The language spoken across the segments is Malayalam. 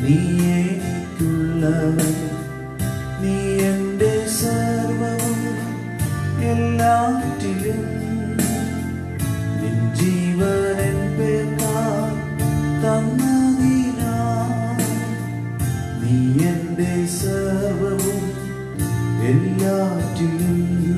നീ എനിക്കുള്ളവൻ നീ എൻ്റെ സർവവും എല്ലാറ്റിലും നിൻ ജീവനൻ പേർക്കാൽ തന്നതിനാ നീ എൻ്റെ സർവവും എല്ലാറ്റിലും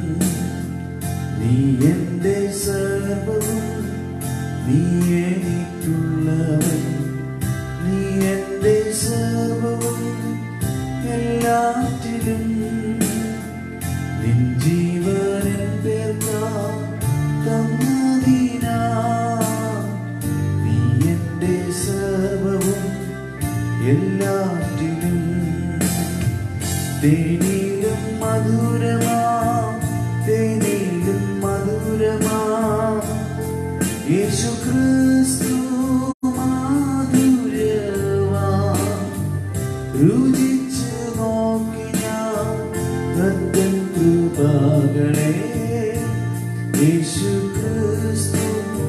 നീ എൻ്റെ സർവവും നീ എനിക്കുള്ളവൻ നീ എൻ്റെ സർവവും എല്ലാറ്റിലും നിൻ ജീവനൻ പേർക്കാ തന്നതിനാ നീ എൻ്റെ സർവവും എല്ലാറ്റിലും തേനിലും മധുരമാ തേനിലും മധുരമാ യേശു ക്രിസ്തു മാധുരമാ രുചിച്ചു നോക്കി ഞാൻ കത്തൻ കൃപകളെ യേശു ക്രിസ്തു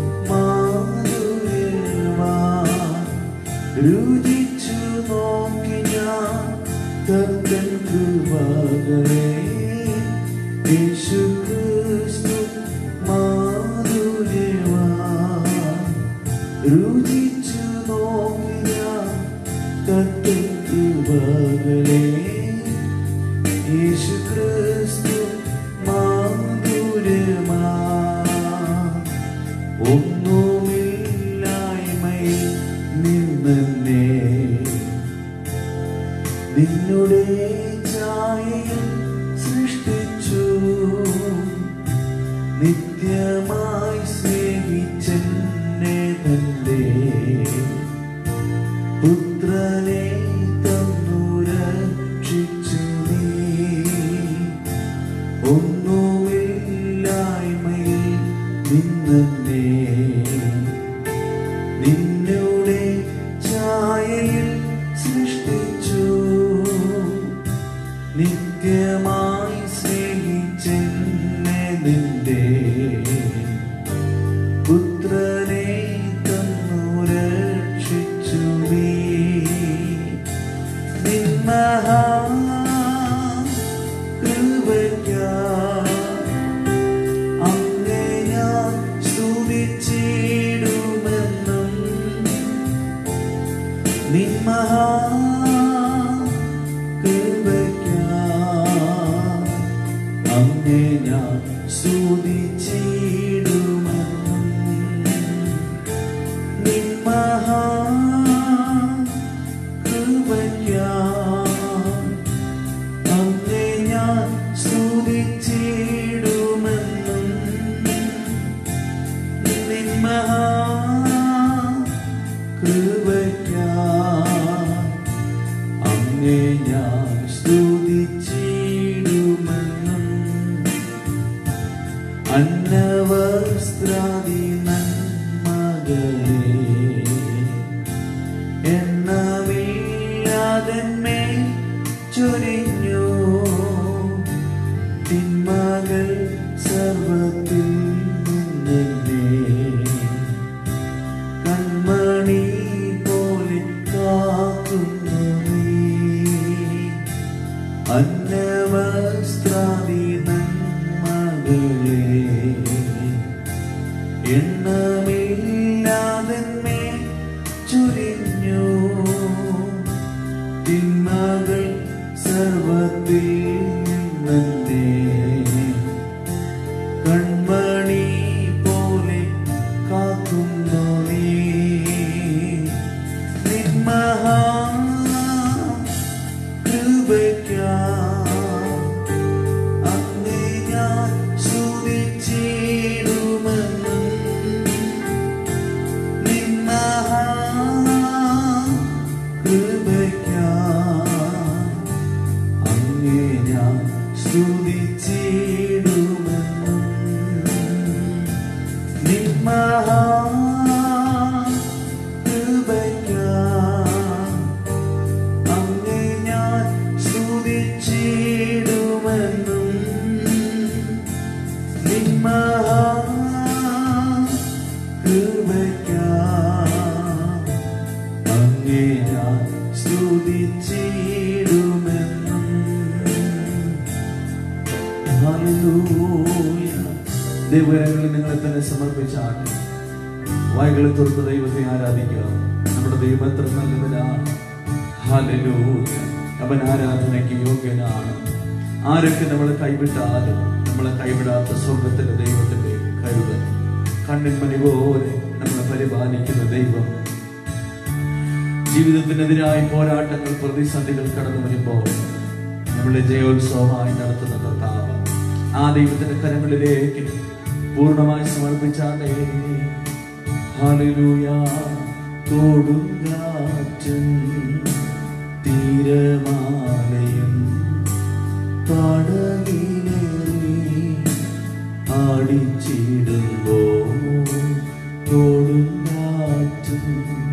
മാധുര്യമാ രുചിച്ചു നോക്കി ഞാൻ കത്തൻ കൃപകളെ യേശു ക്രിസ്തു മാധുര്യമാ രുചിച്ചു നോക്കി ഞാൻ കത്തൻ കൃപകളെ യേശു ക്രിസ്തു മാധുര്യമാ ഒന്നുമില്ലായ്മയിൽ നിന്നെ നിന്നുടെ ഛായയിൽ സൃഷ്ടിച്ചു നിത്യമായി സ്നേഹിച്ചെന്നെ തന്റെ പുത്രനെ തന്നു രക്ഷിച്ചു നീ ഒന്നുമില്ലായ്മയിൽ നിന്നെ നിന്നുടെ ഛായയിൽ സൃഷ്ടിച്ചു നിത്യമായി സ്നേഹിച്ചെന്നെ നിന്റെ പുത്രനെ തന്നു രക്ഷിച്ചു നീ നിന്മഹാ കൃപയ്ക്കായി അങ്ങേ ഞാൻ സ്തുതിച്ചിടുമെന്നും നിന്മഹാ കൃപയ്ക്കായി അങ്ങേ ഞാൻ സ്തുതിച്ചിടുമെന്നും നിന്മഹാ കൃപയ്ക്കായി അങ്ങേ ഞാൻ സ്തുതിച്ചിടുമെന്നും നിന്മഹാ കൃപയ്ക്കായി അങ്ങേ ഞാൻ സ്തുതിച്ചിടുമെന്നും അന്നവസ്ത്രാദി നന്മകളെ സ്തുതിച്ചിടുമെന്നും ഹല്ലേലൂയ. ദൈവകരങ്ങളിൽ നിങ്ങളെ തന്നെ സമർപ്പിച്ചാണ് വായികളെ തുറന്ന് ദൈവത്തെ ആരാധിക്കുക നമ്മുടെ ദൈവം എത്ര നല്ലവനാണ് ഹല്ലേലൂയ. അവൻ ആരാധനയ്ക്ക് യോഗ്യനാണ് ആരൊക്കെ നമ്മളെ കൈവിട്ടാലും നമ്മളെ കൈവിടാത്ത സ്വർഗത്തിലെ ദൈവത്തിന്റെ കരുതൽ കണ്ണിൻമണി പോലെ നമ്മളെ പരിപാലിക്കുന്ന ദൈവം ജീവിതത്തിനെതിരായ പോരാട്ടങ്ങൾ പ്രതിസന്ധികൾ കടന്നു വരുമ്പോൾ നമ്മളെ ജയോത്സവമായി നടത്തുന്ന കർത്താവ് ആ ദൈവത്തിന്റെ കരങ്ങളിലേക്ക് പൂർണ്ണമായി സമർപ്പിച്ചാലേ ഹല്ലേലൂയ കൊടുങ്കാറ്റും തീരമാലയും പടകിലേറി ആടിച്ചിടുമ്പോ കൊടുങ്കാറ്റും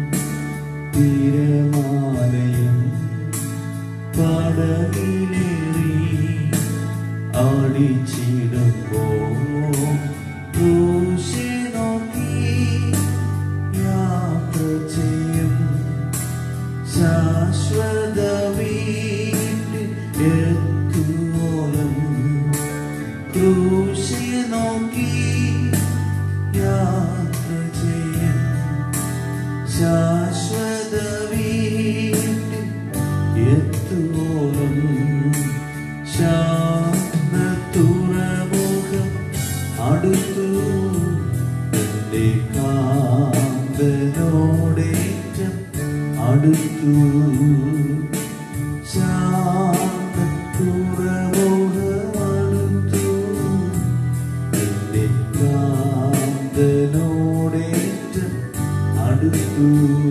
തിരമാലയും പടകിലേറി ആടിച്ചിടുമ്പോ ക്രൂശി നോക്കി യാത്ര ചെയ്യും ശാശ്വത വീട്ടിൽ എത്തുവോളം ക്രൂശി നോക്കി യാത്ര ചെയ്യും ശാശ്വത വീട്ടിൽ എത്തുവോളം ശാന്ത തുറമുഖം അടുത്തു എന്റെ കാന്തനോടേറ്റം അടുത്തു ശാന്ത തുറമുഖം അടുത്തു എന്റെ കാന്തനോടേറ്റം അടുത്തു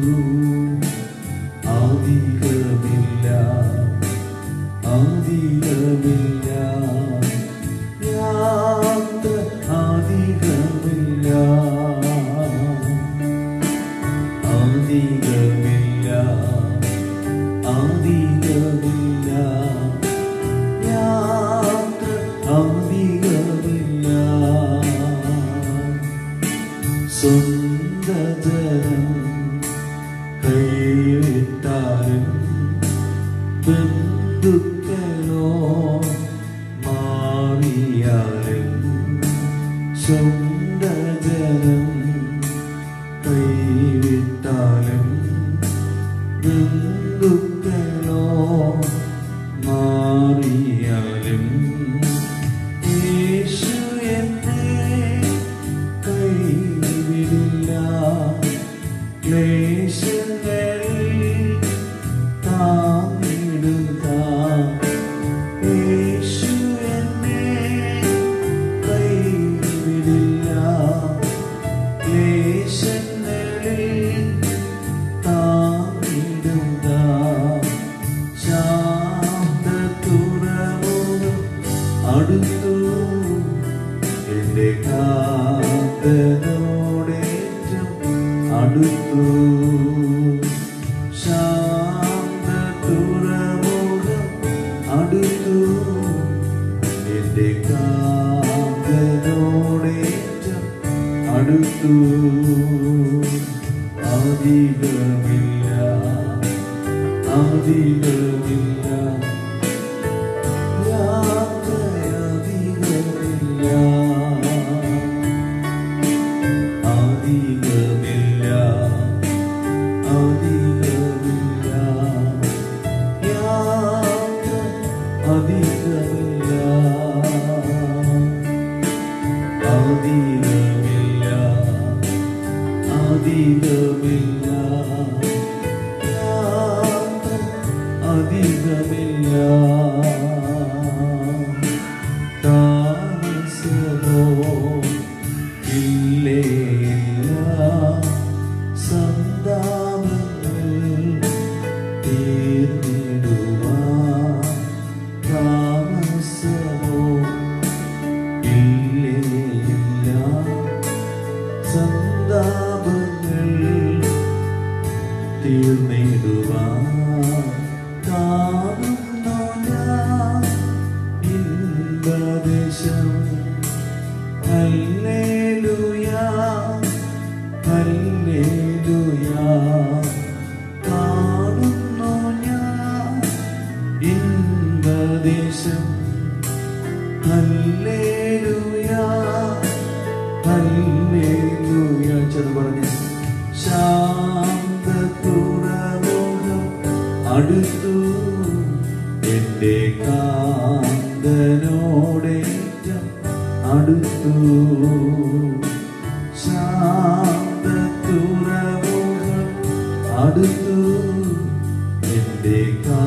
ആദികമില്ല ആദികമില്ല യാത്ര ആദികമില്ല ആദികമില്ല ആദികമില്ല യാത്ര ആദികമില്ല സ്വന്തജനം കൈവിട്ടാലും ബന്ധുക്കളോ മാറിയാലും സ്വന്തജനം കൈവിട്ടാലും ബന്ധുക്കളോ മാറിയാലും യേശു എന്നെ കൈവിടില്ല ക്ലേശങ്ങളിൽ താങ്ങിടുക യേശു എന്നെ കൈവിടില്ല ക്ലേശങ്ങളിൽ താങ്ങിടുക ശാന്ത തുറമുഖം അടുത്തു എന്റെ കാന്തനോടേറ്റം അടുത്തു ശാന്ത തുറമുഖം അടുത്തു എന്റെ കാന്തനോടേറ്റം അടുത്തു അധികമില്ല അധികമില്ല അധികമില്ല അധികമില്ല യാത്ര അധികമില്ല അധികമില്ല അധികമില്ല യാത്ര അധികമില്ല താമസമോ ഇല്ലേ സന്താപങ്ങൾ തീർന്നിടുവാൻ താമസമോ ഇല്ലേ സന്താപങ്ങൾ തീർന്നിടുവാൻ കാണുന്നു ഞാൻ ഇമ്പദേശം ഹല്ലേലൂയാ ഹല്ലേലൂയാ കാണുന്നു ഞാൻ ശാന്ത തുറമുഖം അടുത്തു എന്റെ കാന്തനോടേറ്റം അടുത്തു ശാന്ത തുറമുഖം അടുത്തു എന്റെ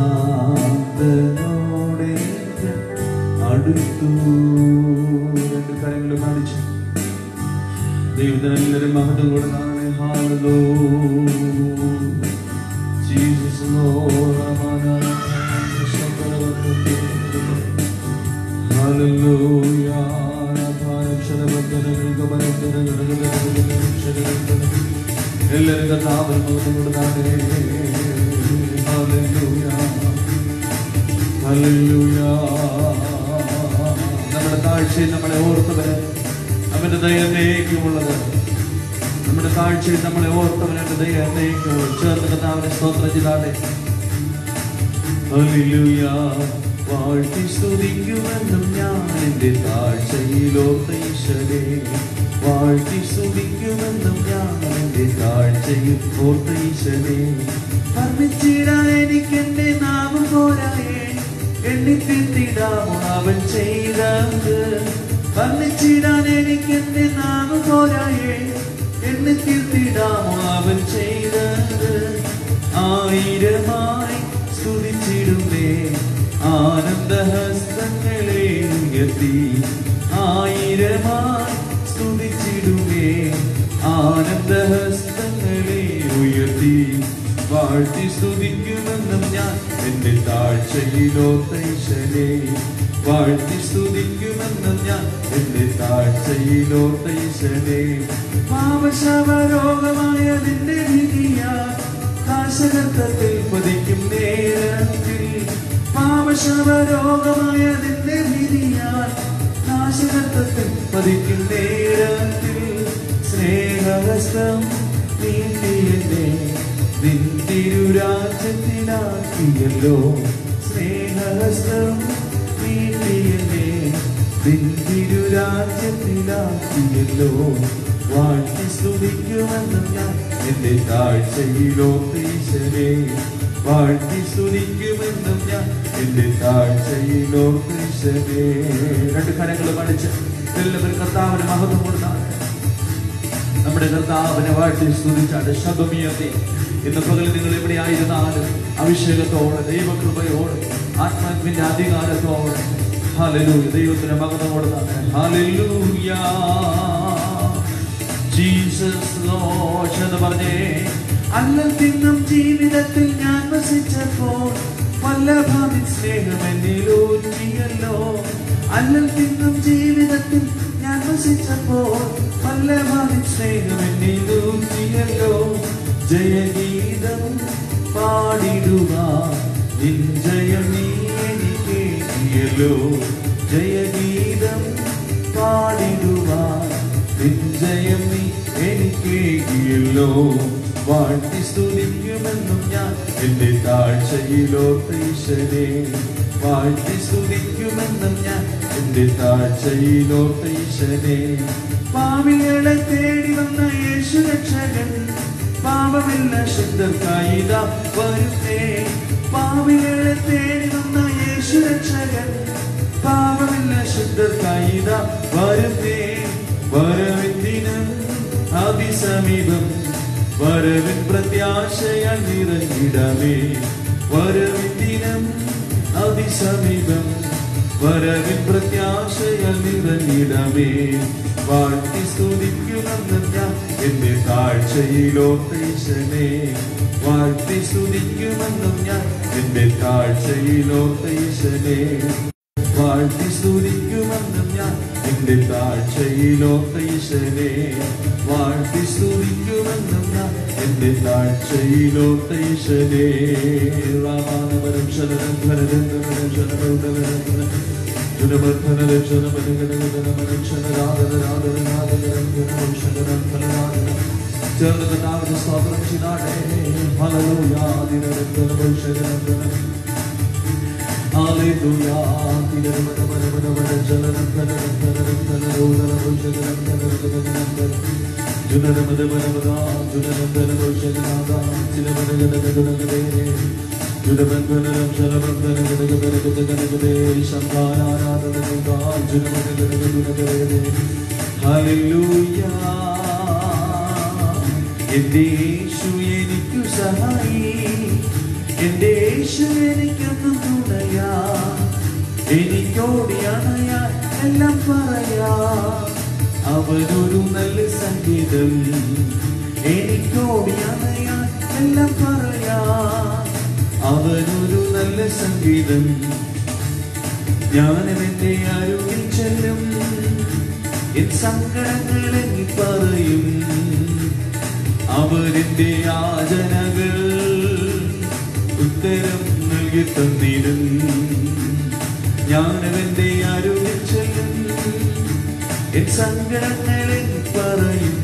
കാന്തനോടേറ്റം അടുത്തു രണ്ട് കാര്യങ്ങൾ കാണിച്ചു ദൈവത്തിന് എല്ലാവരും മഹത്വം കൊടുത്താണ് ഹാലോ ജീസസ് ഹല്ലേലൂയ എല്ലാവരും കർത്താവിന് മഹത്വം കൊടുത്താണ് ഹല്ലേലൂയ ഹല്ലേലൂയ നമ്മുടെ താഴ്ചയിൽ നമ്മളെ ഓർത്തവന് അവന്റെ ദയ എന്നേക്കുമുള്ളത് നമ്മുടെ താഴ്ചയിൽ നമ്മളെ ഓർത്തവൻ എന്റെ ദയ എന്നേക്കുമുള്ളത് ചേർന്ന് കർത്താവിനെ സ്തോത്രം ചെയ്താട്ടെ ഹല്ലേലൂയ വാഴ്ത്തി സ്തുതിക്കുമെന്നും ഞാൻ എന്റെ താഴ്ചയിലോർത്ത ഈശ്വരേ വാഴ്ത്തി സ്തുതിക്കുമെന്നും ഞാൻ എന്റെ താഴ്ചയിൽ ഓർത്ത ഈശ്വരേ വർണ്ണിച്ചിടാൻ എനിക്ക് എന്റെ നാമം പോരായേ എണ്ണിത്തിടാമോ അവൻ ചെയ്തത് വർണ്ണിച്ചിടാൻ എനിക്ക് എന്റെ നാമം പോരായേ എണ്ണിത്തിടാമോ അവൻ ചെയ്തത് ആയിരമായി സ്തുതിച്ചിടുന്നേ ആനന്ദഹസ്തങ്ങളെ ഉയർത്തി ആയിരമായി സ്തുതിച്ചിടുമേ ആനന്ദഹസ്തങ്ങളെ ഉയർത്തി വാഴ്ത്തി സ്തുതിക്കുമെന്നും ഞാൻ എന്റെ താഴ്ചയിലോ തൈശനെ വാഴ്ത്തി സ്തുതിക്കുമെന്നും ഞാൻ എന്റെ താഴ്ചയിലോ തൈശനെ പാവശവരോഗമായതിന്റെ വിധിയാ നാശകർത്തത്തിൽ പതിക്കും നേരത്തിൽ പാവശവരോഗമായതിന്റെ വിധിയാൽ നാശകർത്തത്തിൽ പതിക്കും നേരത്തിൽ സ്നേഹഹസ്തം നീട്ടിയെന്നെ നിന്തിരുരാജ്യത്തിലാക്കിയല്ലോ സ്നേഹഹസ്തം നീട്ടിയെന്നെ നിന്തിരുരാജ്യത്തിലാക്കിയല്ലോ വാഴ്ത്തി സ്തുതിക്കുമെന്നും ഞാൻ എന്റെ താഴ്ചയിലോ ഈശ്വരേ വാഴ്ത്തി സ്തുതിക്കുമെന്നും ഞാൻ എന്റെ താഴ്ചയിലോ ഈശ്വരേ രണ്ട് കരങ്ങളും അടിച്ച് എല്ലാവരും കർത്താവിന് മഹത്വം കൊടുത്താണ് നമ്മുടെ കർത്താവിനെ വാഴ്ത്തി സ്തുതിച്ചാണ് ശബ്ദമിയത്തെ ഇന്ന് പകൽ നിങ്ങൾ എവിടെ ആയിരുന്നാലും അഭിഷേകത്തോടെ ദൈവകൃപയോടെ ആത്മാവിന്റെ അധികാരത്തോടെ ഹല്ലേലൂയ ദൈവത്തിന് മകനം കൊടുത്താണ് ഹല്ലേലൂയ ജീസസ് ലോഷ് എന്ന് പറഞ്ഞേ അല്ലൽ തിന്നും ജീവിതത്തിൽ ഞാൻ വസിച്ചപ്പോൾ വല്ലഭാവിൻ സ്നേഹം എന്നിലൂറ്റിയല്ലോ അല്ലൽ തിന്നും ജീവിതത്തിൽ ഞാൻ വസിച്ചപ്പോൾ വല്ലഭാവിൻ സ്നേഹം എന്നിലൂറ്റിയല്ലോ ജയഗീതം പാടിടുക നിൻ ജയം നീ എനിക്കേകിയല്ലോ ജയഗീതം പാടിടുവാൻ നിജയം നീ എനിക്കേകിയല്ലോ വാഴ്ത്തി സ്തുതിക്കുമെന്നും ഞാൻ എന്റെ താഴ്ചയിലോ ഈശ്വരേ വാഴ്ത്തി സ്തുതിക്കുമെന്നും ഞാൻ എന്റെ താഴ്ചയിലോ ഈശ്വരേ പാവികളെ തേടി വന്ന യേശു രക്ഷകൻ പാപമില്ല ശുദ്ധർക്കായി ഇതാ വരുന്നേ പാവികളെ തേടി വന്ന യേശു രക്ഷകൻ പാപമില്ല ശുദ്ധർക്കായി ഇതാ വരുന്നേ വരവിന്ദിനം അതിസമീപം വരവിൻ പ്രത്യാശയാൽ നിറഞ്ഞിടമേ വരവിന്ദിനം അതിസമീപം വരവിൻ പ്രത്യാശയാൽ നിറഞ്ഞിടമേ വാഴ്ത്തി സ്തുതിക്കുമെന്നും ഞാൻ എന്റെ താഴ്ചയിലോ തൈശനെ വാഴ്ത്തി സ്തുതിക്കുമെന്നും ഞാൻ എന്റെ താഴ്ചയിലോ തൈശനെ വാഴ്ത്തി സ്തുതിക്കുമെന്നും ഞാൻ എന്റെ താഴ്ചയിലോ തൈശനെ വാഴ്ത്തി സ്തുതിക്കുമെന്നും ഞാൻ എന്റെ താഴ്ചയിലോ തൈശനെ രാമാനപരം ശരണം ഭരതം ശരണം ചേർന്ന് കഥാവിന്റെ സ്തോത്രം ചെയ്താടേ ഹല്ലേലൂയ ദിനരത്ന Hallelujah. എന്റെ യേശു എനിക്കു സഹായി എന്റെ യേശു എനിക്കൊന്നും തുണയാ എനിക്കോടി അണയാൻ എല്ലാം പറയാ അവനൊരു നല്ല സംഗീതം എനിക്കോടി അണയാൻ എല്ലാം പറയാ അവനൊരു നല്ല സംഗീതം ഞാനെന്റെ അരുവിൽ ചെല്ലും എൻ സങ്കടങ്ങൾ എങ്ങി പറയും അവരെന്റെ യാചനകൾ ഉത്തരം നൽകി തന്നിരും ഞാനവന്റെ അരുവിൽ ചെല്ലും എൻ സങ്കടങ്ങൾ എങ്ങി പറയും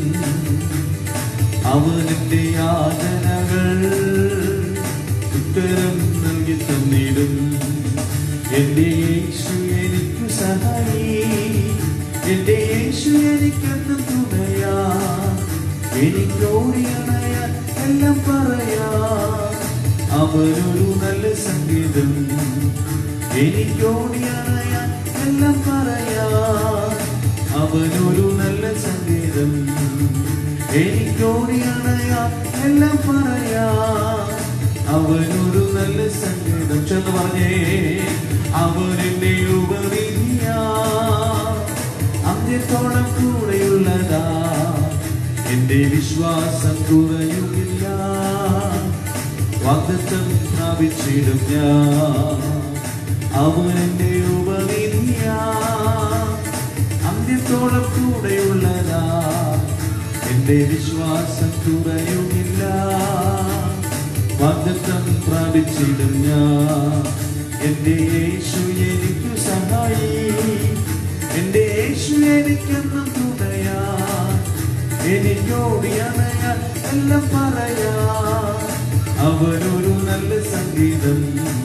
അവനെന്റെ യാചനകൾ ഉത്തരം നൽകി തന്നിടും എന്റെ യേശു എനിക്കു സഹായി എന്റെ യേശു എനിക്കെന്നും തുണയാ എനിക്കോടിയണയാൻ എല്ലാം പറയാ അവനൊരു നല്ല സംഗീതം എനിക്കോടിയണയാൻ എല്ലാം പറയാ അവനൊരു നല്ല സംഗീതം എനിക്കോടിയണയാൻ എല്ലാം പറയാ അവനൊരു നല്ല സംഗീതം ചെന്ന് പറഞ്ഞേ അവനെന്നെ ഉപനിധിയാ അന്ത്യത്തോളം കൂടെയുള്ളതാ എന്റെ വിശ്വാസം കുറയുമില്ല വാഗ്ദത്തം പ്രാപിച്ചിടും ഞാൻ അവനെന്റെ ഉപനിധിയാ അന്ത്യത്തോളം കൂടെയുള്ളതാ എന്റെ വിശ്വാസം കുറയുമില്ല വാഗ്ദത്തം പ്രാപിച്ചിടും ഞാൻ എന്റെ യേശു എനിക്കു സഹായി എന്റെ യേശു എനിക്കെന്നും തുണയാ എനിക്കോടിയണയാൻ എല്ലാം പറയാ അവനൊരു നല്ല സംഗീതം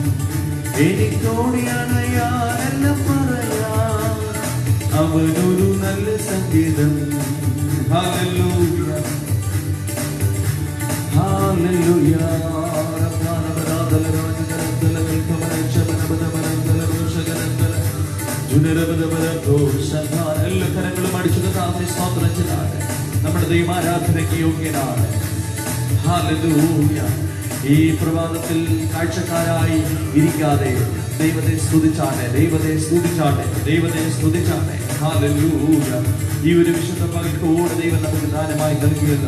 എനിക്കോടിയണയാൻ എല്ലാം പറയാ അവനൊരു നല്ല സംഗീതം Hallelujah. Hallelujah. എല്ലാ കരങ്ങളും അടിച്ചു കഥാവിനെ സ്തോത്രം ചെയ്താണ് നമ്മുടെ ദൈവാരാധനയ്ക്ക് യോഗ്യനാണ് Hallelujah. ഈ പ്രഭാതത്തിൽ കാഴ്ചക്കാരായി ഇരിക്കാതെ ദൈവത്തെ സ്തുതിച്ചാട്ടെ ദൈവത്തെ സ്തുതിച്ചാട്ടെ ദൈവത്തെ സ്തുതിച്ചാട്ടെ Hallelujah. ഈ ഒരു വിശുദ്ധ പകൽക്കോട് ദൈവം നമുക്ക് ദാനമായി നൽകിയല്ലോ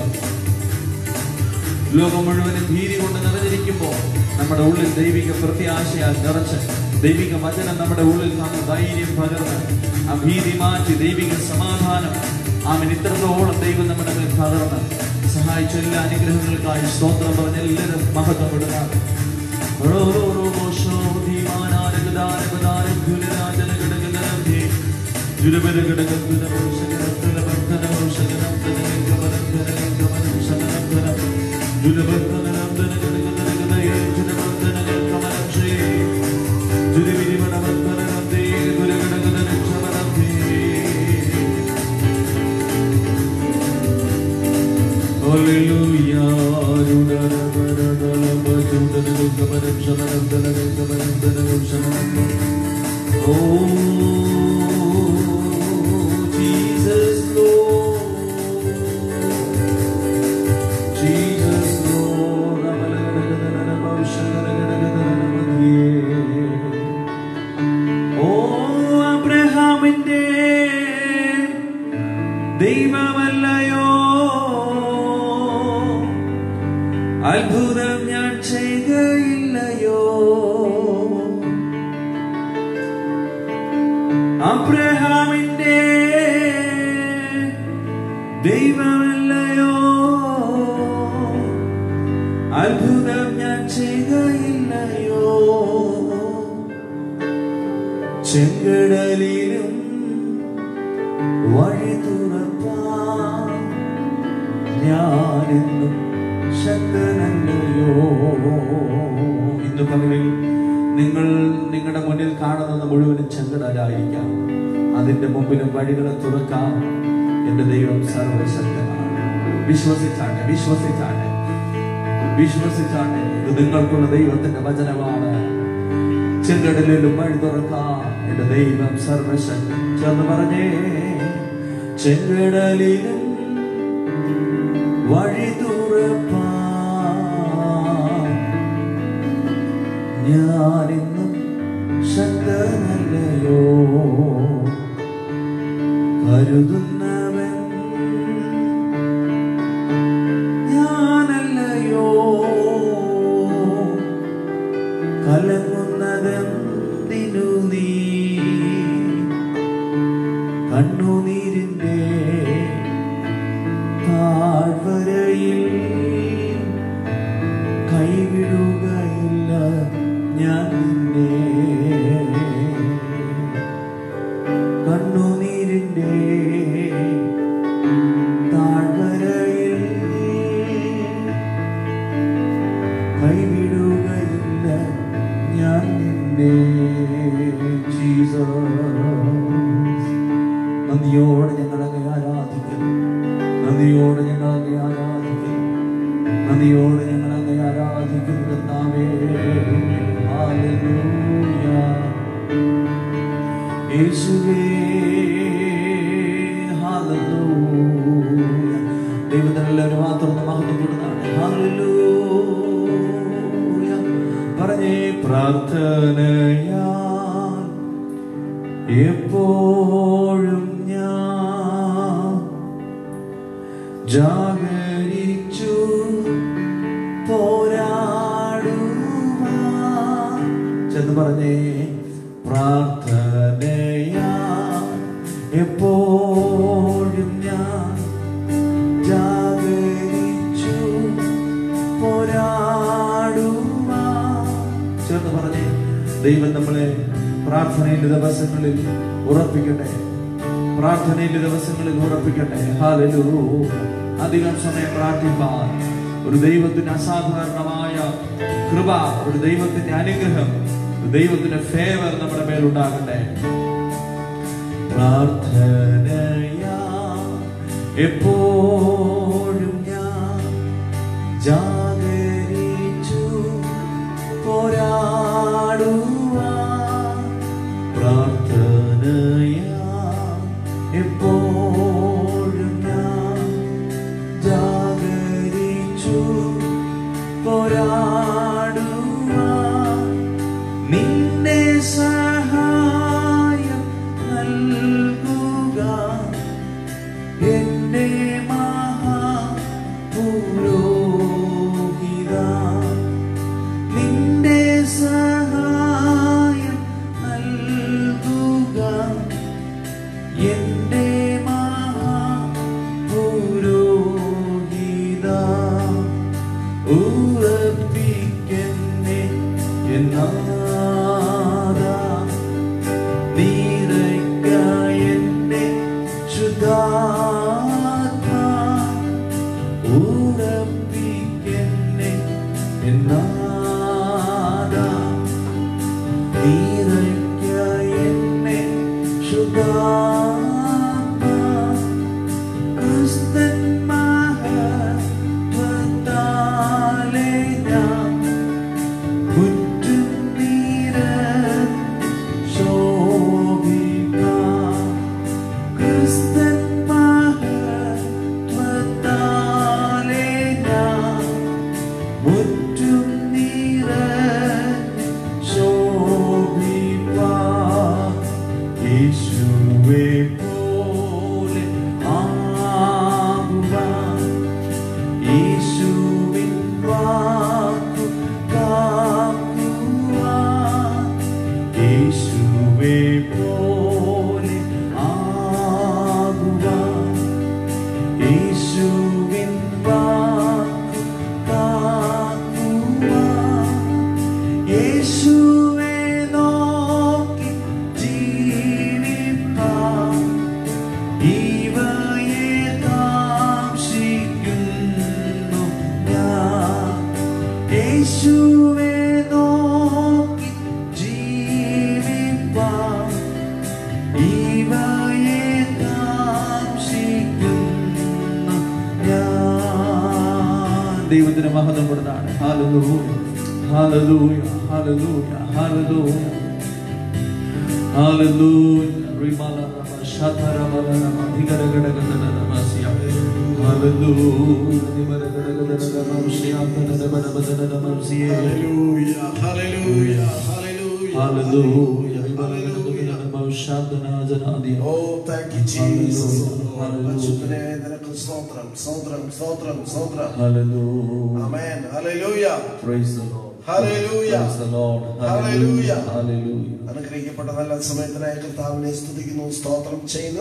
ലോകം മുഴുവനും ഭീതി കൊണ്ട് നിറഞ്ഞിരിക്കുമ്പോൾ നമ്മുടെ ഉള്ളിൽ ദൈവിക പ്രത്യാശയാൽ നിറച്ച് ദൈവിക വചനം നമ്മുടെ ഉള്ളിൽ തന്ന ധൈര്യം പകർന്ന് ആ ഭീതി മാറ്റി ദൈവിക സമാധാനം ആമൻ ഇത്രത്തോളം ദൈവം നമ്മുടെ മേൽ പകർന്ന് സഹായിച്ച എല്ലാ അനുഗ്രഹങ്ങൾക്കായി സ്തോത്രം പറഞ്ഞ എല്ലാവരും മഹത്വപ്പെടുന്നതാണ് Oh, Jesus, Lord. Jesus, Lord. ഓ അബ്രഹാമിന്റെ ദൈവമല്ലയോ അത്ഭുതം ഞാൻ ചെയ്യുകയില്ലയോ അബ്രഹാമിന്റെ ദൈവമല്ലയോ അത്ഭുതം ഞാൻ ചെയ്യുകയില്ലയോ ചെങ്കടലിലും വഴി തുറപ്പാൻ ഞാനെന്നും ശക്തനല്ലയോ ഇന്ന് പകലിൽ നിങ്ങൾ നിങ്ങളുടെ മുന്നിൽ കാണുന്നത് മുഴുവനും ചെങ്കടലായിരിക്കാം അതിന്റെ മുമ്പിലും വഴികളെ തുറക്കാം എന്റെ ദൈവം സർവശക്തനാണ് വിശ്വസിച്ചാട്ടെ വിശ്വസിച്ചാട്ടെ വിശ്വസിച്ചാട്ടെ ഇത് നിങ്ങൾക്കുള്ള ദൈവത്തിന്റെ വചനമാണ് ചെങ്കടലിലും വഴി തുറക്കാം എന്റെ ദൈവം സർവശക്തൻ ചെന്ന് പറഞ്ഞേ ചെങ്കടലിലും വഴി തുറപ്പാം ഞാനിന്നും ശക്തനല്ലയോ കരുതുന്നവൻ ഞാനല്ലയോ കലങ്ങുന്നതെന്തിനു നീ കണ്ണുനീരിന്റെ താഴ്വരയിൽ കൈവിടുകയില്ല ഞാൻ നിന്നെ കണ്ണുനീരിന്റെ താഴ്വരയിൽ കൈവിടുകയില്ല ഞാൻ നിന്നെ ജീസസ് നന്ദിയോടെ ഞങ്ങളങ്ങെ ആരാധിക്കുന്നു നന്ദിയോടെ ഞങ്ങളങ്ങെ ആരാധിക്കുന്നു നന്ദിയോടെ ഞങ്ങളങ്ങെ ആരാധിക്കുന്നു കർത്താവേ ഹല്ലേലൂയ യേശുവേ ഹല്ലേലൂയ ദൈവത്തിനെല്ലാവരും മാത്രം മഹത്വപ്പെടുന്നതാണ് ഹല്ലേലൂയ പറഞ്ഞേ പ്രാർത്ഥനയാ എപ്പോഴും ഞാൻ ജാഗരിച്ചു പോരാടുവാൻ ചെന്ന് പറഞ്ഞേ പ്രാർത്ഥനയാ എപ്പോഴും ഞാൻ ജാഗരിച്ചു പോരാടുവാൻ ചേർന്ന് പറഞ്ഞേ ദൈവം നമ്മളെ പ്രാർത്ഥനയിലെ ദിവസങ്ങളിൽ ഉറപ്പിക്കട്ടെ പ്രാർത്ഥനയിലെ ദിവസങ്ങളിൽ ഉറപ്പിക്കട്ടെ ഹാലലൂ അധികം സമയം പ്രാർത്ഥിപ്പാൻ ഒരു ദൈവത്തിന്റെ അസാധാരണമായ കൃപ ഒരു ദൈവത്തിന്റെ അനുഗ്രഹം ഒരു ദൈവത്തിന്റെ ഫേവർ നമ്മുടെ മേലുണ്ടാകട്ടെ പ്രാർത്ഥനയാ എപ്പോഴും ഞാൻ ജാഗരിച്ചു പോരാടുവാൻ പ്രാർത്ഥനയാ എപ്പോഴും ഞാൻ ജാഗരിച്ചു പോരാടുവാൻ നിന്റെ സഹായം നൽകുക എന്റെ മഹാപുരോഹിത നിന്റെ സഹായം നൽകുക എന്റെ മഹാപുരോഹിത ഉറപ്പിക്കെന്നെ എന്നാദ നീരയ്ക്ക എന്നെ ശുദ്ധാത്മാ ഉറപ്പിക്കെന്നെ എന്നാദ നീരയ്ക്ക എന്നെ ശുദ്ധാത്മാ ക്രിസ്തൻ മഹത്വത്താലെ ഞാൻ മുറ്റും നീരൻ ശോഭിക്കാം. ക്രിസ്തൻ മഹത്വത്താലെ ഞാൻ മുറ്റും നീരൻ ശോഭിക്കാം. യേശുവെ പോലെ ആകുവാൻ യേശുവിൻ വാക്കു കാക്കുവാൻ യേശുവെ പോലെ ആകുവാൻ യേശുവിൻ വാക്കു കാക്കുവാൻ യേശുവെ നോക്കി ജീവിപ്പാൻ ഇവയെ കാക്ഷിക്കുന്നു ഞാൻ യേശുവെ നോക്കി ജീവിപ്പാൻ ഇവയെ കാക്ഷിക്കുന്നു ഞാൻ മഹത്വപ്പെടുന്നതാണ് hallelujah hallelujah hallelujah hallelujah hallelujah റിമല റമ ശതര മല റമ ധികര ഗടഗ ദന നമസ്യ hallelujah നിമര ഗടഗ ദന നമസ്യ ദന ദന ബദന നമസ്യ Hallelujah, hallelujah, hallelujah. Hallelujah റിമല ഗടഗ ദന നമസ്യ ദന ജനാദിയ Oh, thank you, Jesus. Hallelujah, hallelujah. പരിശുദ്ധനെ നിനക്ക് സ്തോത്രം, സ്തോത്രം, സ്തോത്രം, സ്തോത്രം. Hallelujah. Amen. Hallelujah. Praise the Lord. Hallelujah. Praise the Lord. Hallelujah. Hallelujah. അനുഗ്രഹിക്കപ്പെട്ട നല്ല സമയത്തിനായി കർത്താവിനെ സ്തുതിക്കുന്നു സ്തോത്രം ചെയ്യുന്നു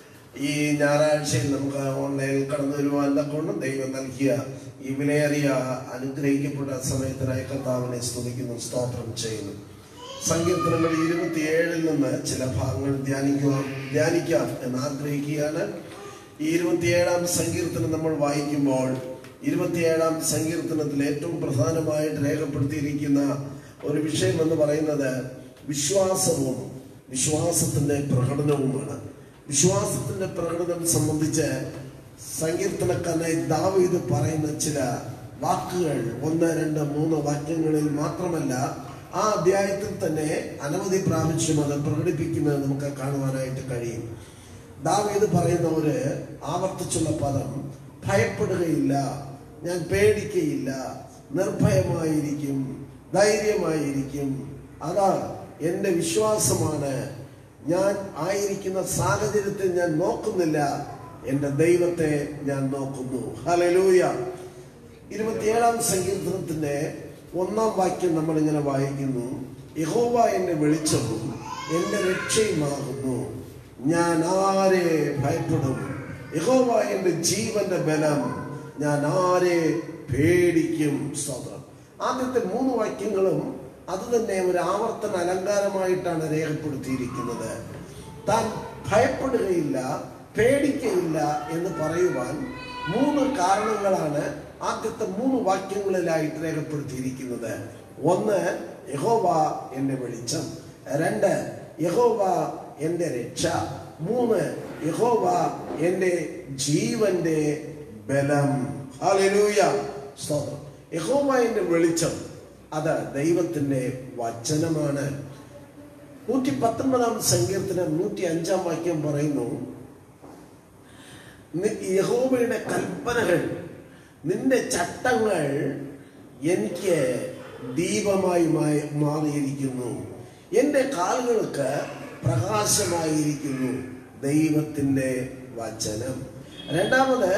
ഈ ഞായറാഴ്ചയിൽ നമുക്ക് ഓൺലൈനിൽ കടന്നു വരുവാൻ കൊണ്ടും ദൈവം നൽകിയ ഈ വിലയേറിയ അനുഗ്രഹിക്കപ്പെട്ട സമയത്തിനായി കർത്താവിനെ സ്തുതിക്കുന്നു സ്തോത്രം ചെയ്യുന്നു സങ്കീർത്തനങ്ങൾ ഇരുപത്തിയേഴിൽ നിന്ന് ചില ഭാഗങ്ങൾ ധ്യാനിക്കുവാൻ ധ്യാനിക്കാം എന്ന് ആഗ്രഹിക്കുകയാണ് ഈ ഇരുപത്തിയേഴാം സങ്കീർത്തനം നമ്മൾ വായിക്കുമ്പോൾ ഇരുപത്തിയേഴാം സങ്കീർത്തനത്തിൽ ഏറ്റവും പ്രധാനമായിട്ട് രേഖപ്പെടുത്തിയിരിക്കുന്ന ഒരു വിഷയം എന്ന് പറയുന്നത് വിശ്വാസവും വിശ്വാസത്തിന്റെ പ്രകടനവുമാണ് വിശ്വാസത്തിന്റെ പ്രകടനം സംബന്ധിച്ച് സങ്കീർത്തനക്കാരനായി ദാവീദ് പറയുന്ന ചില വാക്കുകൾ ഒന്ന് രണ്ട് മൂന്ന് വാക്യങ്ങളിൽ മാത്രമല്ല ആ അധ്യായത്തിൽ തന്നെ അനവധി പ്രാവശ്യം അത് പ്രകടിപ്പിക്കുന്നത് നമുക്ക് കാണുവാനായിട്ട് കഴിയും ദാവീദ് പറയുന്ന ഒരു ആവർത്തിച്ചുള്ള പദം ഭയപ്പെടുകയില്ല ഞാൻ പേടിക്കയില്ല നിർഭയമായിരിക്കും ധൈര്യമായിരിക്കും അതാ എൻ്റെ വിശ്വാസമാണ് ഞാൻ ആയിരിക്കുന്ന സാഹചര്യത്തിൽ ഞാൻ നോക്കുന്നില്ല എൻ്റെ ദൈവത്തെ ഞാൻ നോക്കുന്നു ഹലലൂയ ഇരുപത്തിയേഴാം സങ്കീർത്തനത്തിന്റെ ഒന്നാം വാക്യം നമ്മൾ ഇങ്ങനെ വായിക്കുന്നു യഹോവ എന്റെ വെളിച്ചവും എന്റെ രക്ഷയുമാകുന്നു ഞാൻ ആരെ ഭയപ്പെടും യഹോവ എന്റെ ജീവന്റെ ബലം ഞാൻ ആരെ പേടിക്കും സ്തോത്രം ആദ്യത്തെ മൂന്ന് വാക്യങ്ങളും അത് തന്നെ ഒരു ആവർത്തന അലങ്കാരമായിട്ടാണ് രേഖപ്പെടുത്തിയിരിക്കുന്നത് താൻ ഭയപ്പെടുകയില്ല പേടിക്കയില്ല എന്ന് പറയുവാൻ മൂന്ന് കാരണങ്ങളാണ് ആദ്യത്തെ മൂന്ന് വാക്യങ്ങളിലായിട്ട് രേഖപ്പെടുത്തിയിരിക്കുന്നത് ഒന്ന് യഹോവ എന്റെ വെളിച്ചം രണ്ട് യഹോവ എന്റെ രക്ഷ മൂന്ന് യഹോവ എന്റെ ജീവന്റെ ബലം ഹല്ലേലൂയ സ്തോത്രം യഹോവ എന്റെ വെളിച്ചം അത് ദൈവത്തിന്റെ വചനമാണ് നൂറ്റി പത്തൊൻപതാം സങ്കീർത്തനം നൂറ്റി അഞ്ചാം വാക്യം പറയുന്നു നി- യഹോവയുടെ കൽപ്പനകൾ നിന്റെ ചട്ടങ്ങൾ എനിക്ക് ദീപമായി മായി- മാറിയിരിക്കുന്നു എൻ്റെ കാലുകൾക്ക് പ്രകാശമായിരിക്കുന്നു ദൈവത്തിൻ്റെ വചനം രണ്ടാമത്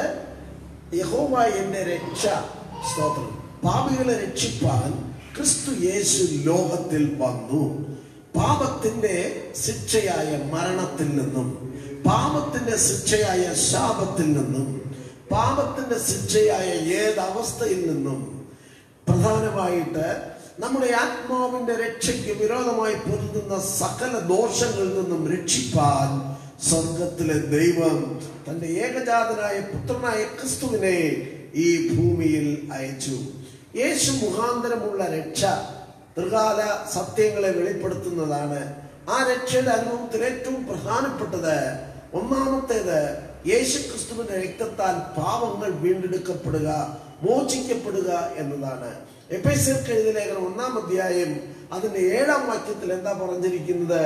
യഹോവ എൻ്റെ രക്ഷ സ്തോത്രം പാപികളെ രക്ഷിപ്പാൻ ക്രിസ്തു യേശു ലോകത്തിൽ വന്നു പാപത്തിന്റെ ശിക്ഷയായ മരണത്തിൽ നിന്നും പാപത്തിന്റെ ശിക്ഷയായ ശാപത്തിൽ നിന്നും പാപത്തിന്റെ ശിക്ഷയായ ഏത് അവസ്ഥയിൽ നിന്നും പ്രധാനമായിട്ട് നമ്മുടെ ആത്മാവിന്റെ രക്ഷയ്ക്ക് വിരോധമായി പൊരുതുന്ന സകല ദോഷങ്ങളിൽ നിന്നും രക്ഷിപ്പാൻ സ്വർഗത്തിലെ ദൈവം തന്റെ ഏകജാതനായ പുത്രനായ ക്രിസ്തുവിനെ ഈ ഭൂമിയിൽ അയച്ചു യേശു മുഖാന്തരമുള്ള രക്ഷ ത്രികാല സത്യങ്ങളെ വെളിപ്പെടുത്തുന്നതാണ് ആ രക്ഷയുടെ അനുഭവത്തിൽ ഏറ്റവും പ്രധാനപ്പെട്ടത് ഒന്നാമത്തേത് യേശു ക്രിസ്തുവിന്റെ രക്തത്താൽ പാവങ്ങൾ വീണ്ടെടുക്കപ്പെടുക മോചിക്കപ്പെടുക എന്നതാണ് എപ്പേസ്യർക്ക് എഴുതിയ ലേഖനം ഒന്നാം അധ്യായം അതിന്റെ ഏഴാം വാക്യത്തിൽ എന്താ പറഞ്ഞിരിക്കുന്നത്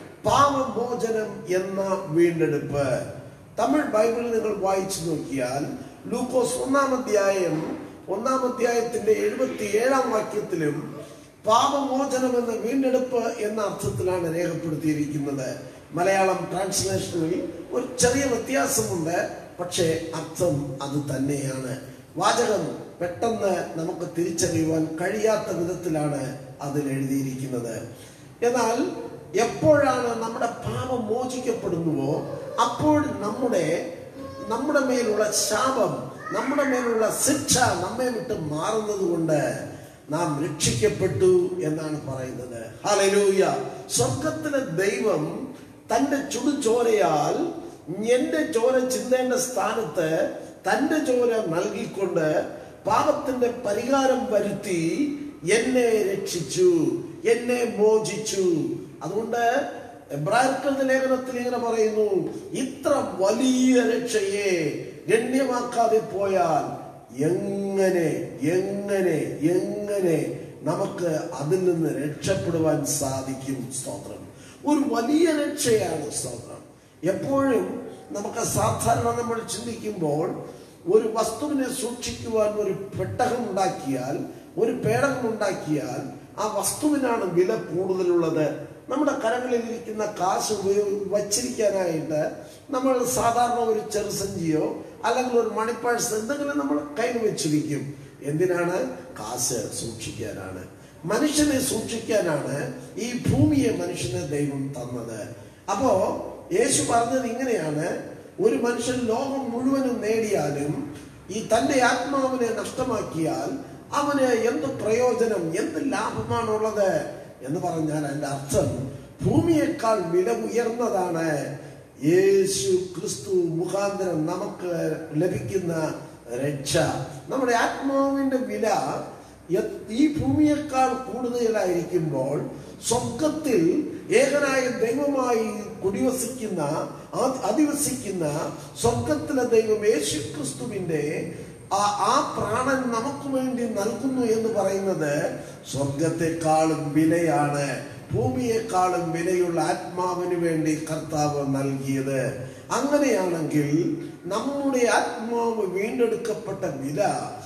പാവമോചനം എന്ന വീണ്ടെടുപ്പ് തമിഴ് ബൈബിളിൽ നിങ്ങൾ വായിച്ചു നോക്കിയാൽ ലൂക്കോസ് ഒന്നാം അധ്യായം ഒന്നാം അധ്യായത്തിന്റെ എഴുപത്തി ഏഴാം വാക്യത്തിലും പാപമോചനം എന്ന വീണ്ടെടുപ്പ് എന്ന അർത്ഥത്തിലാണ് രേഖപ്പെടുത്തിയിരിക്കുന്നത് മലയാളം ട്രാൻസ്ലേഷനിൽ ഒരു ചെറിയ വ്യത്യാസമുണ്ട് പക്ഷേ അർത്ഥം അത് തന്നെയാണ് വാചകം പെട്ടെന്ന് നമുക്ക് തിരിച്ചറിയുവാൻ കഴിയാത്ത വിധത്തിലാണ് അതിൽ എഴുതിയിരിക്കുന്നത് എന്നാൽ എപ്പോഴാണ് നമ്മുടെ പാപം മോചിക്കപ്പെടുന്നുവോ അപ്പോൾ നമ്മുടെ നമ്മുടെ മേലുള്ള ശാപം നമ്മുടെ മേലുള്ള ശിക്ഷ നമ്മെ വിട്ട് മാറുന്നത് കൊണ്ട് നാം രക്ഷിക്കപ്പെട്ടു എന്നാണ് പറയുന്നത് ഹല്ലേലൂയ സ്വർഗത്തിലെ ദൈവം തന്റെ ചുടുചോരയാൽ എന്റെ ചോര ചിന്തേണ്ട സ്ഥാനത്ത് തന്റെ ചോര നൽകിക്കൊണ്ട് പാപത്തിന്റെ പരിഹാരം വരുത്തി എന്നെ രക്ഷിച്ചു എന്നെ മോചിച്ചു അതുകൊണ്ട് എബ്രാഹിം ലേഖനത്തിൽ ഇങ്ങനെ പറയുന്നു ഇത്ര വലിയ രക്ഷയെ ഗണ്യമാക്കാതെ പോയാൽ എങ്ങനെ എങ്ങനെ എങ്ങനെ നമുക്ക് അതിൽ നിന്ന് രക്ഷപ്പെടുവാൻ സാധിക്കും സ്തോത്രം ഒരു വലിയ രക്ഷയാണ് സ്തോത്രം എപ്പോഴും നമുക്ക് സാധാരണ നമ്മൾ ചിന്തിക്കുമ്പോൾ ഒരു വസ്തുവിനെ സൂക്ഷിക്കുവാൻ ഒരു പെട്ടകം ഉണ്ടാക്കിയാൽ ഒരു പേടകം ഉണ്ടാക്കിയാൽ ആ വസ്തുവിനാണ് വില കൂടുതലുള്ളത് നമ്മുടെ കരങ്ങളിൽ ഇരിക്കുന്ന കാശ് ഉപയോഗി വച്ചിരിക്കാനായിട്ട് നമ്മൾ സാധാരണ ഒരു ചെറുസഞ്ചിയോ അല്ലെങ്കിൽ ഒരു മണിപ്പേഴ്സ് എന്തെങ്കിലും നമ്മൾ കയ്യിൽ വെച്ചിരിക്കും എന്തിനാണ് കാശ് സൂക്ഷിക്കാനാണ് മനുഷ്യനെ സൂക്ഷിക്കാനാണ് ഈ ഭൂമിയെ മനുഷ്യന് ദൈവം തന്നത് അപ്പോ യേശു പറഞ്ഞത് ഇങ്ങനെയാണ് ഒരു മനുഷ്യൻ ലോകം മുഴുവനും നേടിയാലും ഈ തന്റെ ആത്മാവിനെ നഷ്ടമാക്കിയാൽ അവന് എന്ത് പ്രയോജനം എന്ത് ലാഭമാണുള്ളത് എന്ന് പറഞ്ഞാൽ അതിന്റെ അർത്ഥം ഭൂമിയേക്കാൾ വില ഉയർന്നതാണ് യേശു ക്രിസ്തു മുഖാന്തരം നമുക്ക് ലഭിക്കുന്ന രക്ഷ നമ്മുടെ ആത്മാവിന്റെ വില എ- ഈ ഭൂമിയേക്കാൾ കൂടുതലായിരിക്കുമ്പോൾ സ്വർഗത്തിൽ ഏകനായ ദൈവമായി കുടിവസിക്കുന്ന ആ- അധിവസിക്കുന്ന സ്വർഗത്തിലെ ദൈവം യേശു ക്രിസ്തുവിന്റെ ആ ആ പ്രാണൻ നമുക്ക് വേണ്ടി നൽകുന്നു എന്ന് പറയുന്നത് സ്വർഗത്തെക്കാളും വിലയാണ് ഭൂമിയെക്കാളും വിലയുള്ള ആത്മാവിന് വേണ്ടി കർത്താവ് നൽകിയത് അങ്ങനെയാണെങ്കിൽ നമ്മുടെ ആത്മാവ് വീണ്ടെടുക്കപ്പെട്ട വില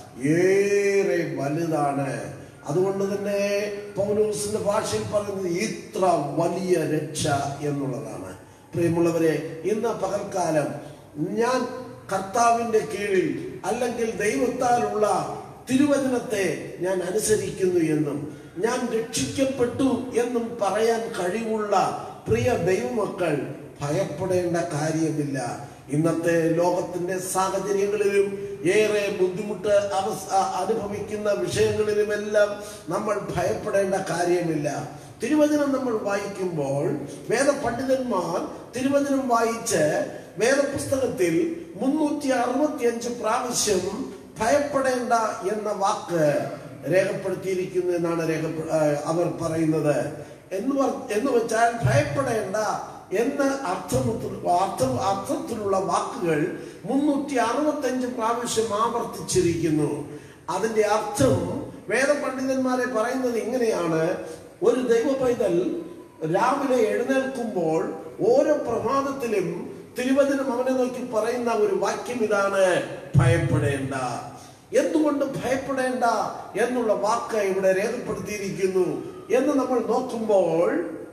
ഏറെ വലുതാണ് അതുകൊണ്ട് തന്നെ പൗലോസിന്റെ ഭാഷയിൽ പറയുന്നത് ഇത്ര വലിയ രക്ഷ എന്നുള്ളതാണ് പ്രിയമുള്ളവരെ ഇന്ന് പകൽക്കാലം ഞാൻ കർത്താവിന്റെ കീഴിൽ അല്ലെങ്കിൽ ദൈവത്താലുള്ള തിരുവചനത്തെ ഞാൻ അനുസരിക്കുന്നു എന്നും ഞാൻ രക്ഷിക്കപ്പെട്ടു എന്നും പറയാൻ കഴിവുള്ള പ്രിയ ദൈവമക്കൾ ഭയപ്പെടേണ്ട കാര്യമില്ല ഇന്നത്തെ ലോകത്തിന്റെ സാഹചര്യങ്ങളിലും ഏറെ ബുദ്ധിമുട്ട് അവസ് അ- അനുഭവിക്കുന്ന വിഷയങ്ങളിലുമെല്ലാം നമ്മൾ ഭയപ്പെടേണ്ട കാര്യമില്ല തിരുവചനം നമ്മൾ വായിക്കുമ്പോൾ വേദപണ്ഡിതന്മാർ തിരുവചനം വായിച്ച് വേദപുസ്തകത്തിൽ മുന്നൂറ്റി അറുപത്തി അഞ്ച് പ്രാവശ്യം ഭയപ്പെടേണ്ട എന്ന വാക്ക് രേഖപ്പെടുത്തിയിരിക്കുന്നു എന്നാണ് രേഖ അവർ പറയുന്നത് എന്ന് പറ- എന്ന് വെച്ചാൽ ഭയപ്പെടേണ്ട എന്ന അർത്ഥത്തിൽ അർത്ഥം അർത്ഥത്തിലുള്ള വാക്കുകൾ മുന്നൂറ്റി അറുപത്തി അഞ്ച് പ്രാവശ്യം ആവർത്തിച്ചിരിക്കുന്നു അതിന്റെ അർത്ഥം വേദപണ്ഡിതന്മാരെ പറയുന്നത് ഇങ്ങനെയാണ് ഒരു ദൈവ പൈതൽ രാവിലെ എഴുന്നേൽക്കുമ്പോൾ ഓരോ പ്രഭാതത്തിലും തിരുവചനം അവനെ നോക്കി പറയുന്ന ഒരു വാക്യം ഇതാണ് ഭയപ്പെടേണ്ട എന്തുകൊണ്ട് ഭയപ്പെടേണ്ട എന്നുള്ള വാക്ക് ഇവിടെ രേഖപ്പെടുത്തിയിരിക്കുന്നു എന്ന് നമ്മൾ നോക്കുമ്പോൾ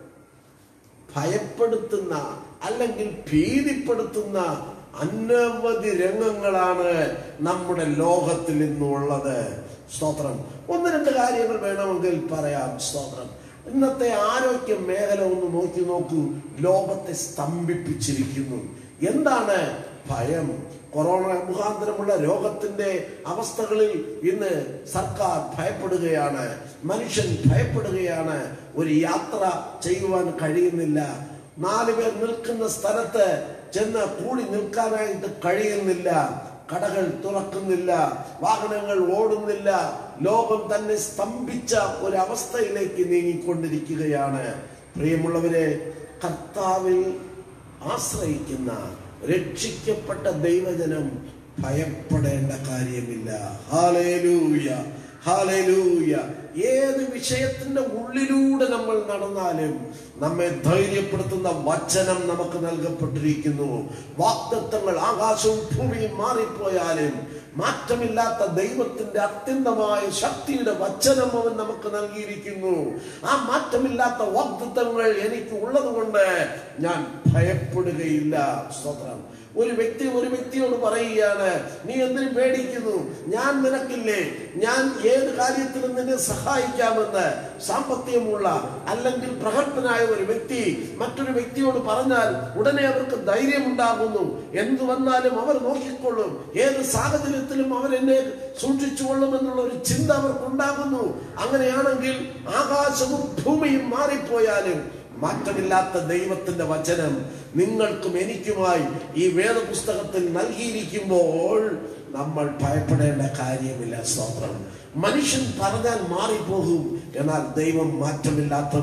ഭയപ്പെടുത്തുന്ന അല്ലെങ്കിൽ ഭീതിപ്പെടുത്തുന്ന അനവധി രംഗങ്ങളാണ് നമ്മുടെ ലോകത്തിൽ ഇന്നുള്ളത് സ്തോത്രം ഒന്ന് രണ്ട് കാര്യങ്ങൾ വേണമെങ്കിൽ പറയാം സ്തോത്രം ഇന്നത്തെ ആരോഗ്യ മേഖല ഒന്ന് നോക്കി നോക്കൂ ലോകത്തെ സ്തംഭിപ്പിച്ചിരിക്കുന്നു എന്താണ് ഭയം കൊറോണ മുഖാന്തരമുള്ള രോഗത്തിന്റെ അവസ്ഥകളിൽ ഇന്ന് സർക്കാർ ഭയപ്പെടുകയാണ് മനുഷ്യൻ ഭയപ്പെടുകയാണ് ഒരു യാത്ര ചെയ്യുവാൻ കഴിയുന്നില്ല നാല് പേർ നിൽക്കുന്ന സ്ഥലത്ത് ചെന്ന് കൂടി നിൽക്കാനായിട്ട് കഴിയുന്നില്ല കടകൾ തുറക്കുന്നില്ല വാഹനങ്ങൾ ഓടുന്നില്ല ലോകം തന്നെ സ്തംഭിച്ച ഒരവസ്ഥയിലേക്ക് നീങ്ങിക്കൊണ്ടിരിക്കുകയാണ് പ്രിയമുള്ളവരെ കർത്താവിൽ ആശ്രയിക്കുന്ന രക്ഷിക്കപ്പെട്ട ദൈവജനം ഭയപ്പെടേണ്ട കാര്യമില്ല ഹാലേലൂയ ഹാലേലൂയ ഏത് വിഷയത്തിന്റെ ഉള്ളിലൂടെ നമ്മൾ നടന്നാലും നമ്മെ ധൈര്യപ്പെടുത്തുന്ന വചനം നമുക്ക് നൽകപ്പെട്ടിരിക്കുന്നു വാക്തത്വങ്ങൾ ആകാശവും ഭൂമിയും മാറിപ്പോയാലും മാറ്റമില്ലാത്ത ദൈവത്തിന്റെ അത്യന്തമായ ശക്തിയുടെ വചനം അവൻ നമുക്ക് നൽകിയിരിക്കുന്നു ആ മാറ്റമില്ലാത്ത വാഗ്ദത്തങ്ങൾ എനിക്ക് ഉള്ളത് കൊണ്ട് ഞാൻ ഭയപ്പെടുകയില്ല സ്തോത്രം ഒരു വ്യക്തി ഒരു വ്യക്തിയോട് പറയുകയാണ് നീ എന്തിനു പേടിക്കുന്നു ഞാൻ നിനക്കില്ലേ ഞാൻ ഏത് കാര്യത്തിലും നിന്നെ സഹായിക്കാമെന്ന് സാമ്പത്തികമുള്ള അല്ലെങ്കിൽ പ്രഗത്ഭനായ ഒരു വ്യക്തി മറ്റൊരു വ്യക്തിയോട് പറഞ്ഞാൽ ഉടനെ അവർക്ക് ധൈര്യമുണ്ടാകുന്നു എന്തു വന്നാലും അവർ നോക്കിക്കൊള്ളും ഏത് സാഹചര്യത്തിലും അവർ എന്നെ സൂക്ഷിച്ചുകൊള്ളും എന്നുള്ള ഒരു ചിന്ത അവർക്കുണ്ടാകുന്നു അങ്ങനെയാണെങ്കിൽ ആകാശവും ഭൂമിയും മാറിപ്പോയാലും മാറ്റമില്ലാത്ത ദൈവത്തിന്റെ വചനം നിങ്ങൾക്കും എനിക്കുമായി ഈ വേദപുസ്തകത്തിൽ നൽകിയിരിക്കുമ്പോൾ നമ്മൾ ഭയപ്പെടേണ്ട കാര്യമില്ല സ്തോത്രം മനുഷ്യൻ പറഞ്ഞാൽ മാറിപ്പോകും എന്നാൽ ദൈവം മാറ്റമില്ലാത്തവൻ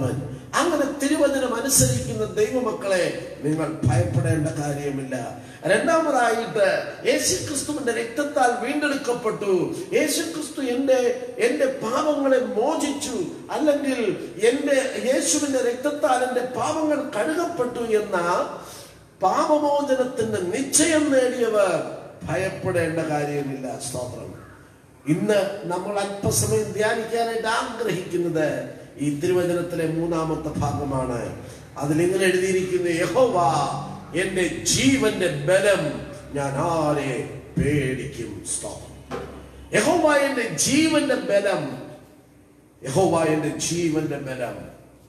അങ്ങനെ തിരുവചനം അനുസരിക്കുന്ന ദൈവമക്കളെ നിങ്ങൾ ഭയപ്പെടേണ്ട കാര്യമില്ല രണ്ടാമതായിട്ട് യേശുക്രിസ്തുവിന്റെ രക്തത്താൽ വീണ്ടെടുക്കപ്പെട്ടു യേശുക്രിസ്തു എന്റെ എന്റെ പാപങ്ങളെ മോചിച്ചു അല്ലെങ്കിൽ എന്റെ യേശുവിന്റെ രക്തത്താൽ എന്റെ പാപങ്ങൾ കഴുകപ്പെട്ടു എന്ന പാപമോചനത്തിന്റെ നിശ്ചയം നേടിയവർ ഭയപ്പെടേണ്ട കാര്യമില്ല സ്തോത്രം ഇന്ന് നമ്മൾ അല്പസമയം ധ്യാനിക്കാനായിട്ട് ആഗ്രഹിക്കുന്നത് ഈ തിരുവചനത്തിലെ മൂന്നാമത്തെ ഭാഗമാണ് അതിലിങ്ങനെ എഴുതിയിരിക്കുന്നു യഹോവ എന്റെ ജീവന്റെ ബലം ഞാൻ ആരെ പേടിക്കും സ്തോത്രം യഹോവ എന്റെ ജീവന്റെ ബലം യഹോവ എന്റെ ജീവന്റെ ബലം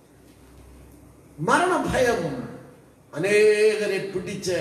മരണഭയം അനേകരെ പിടിച്ച്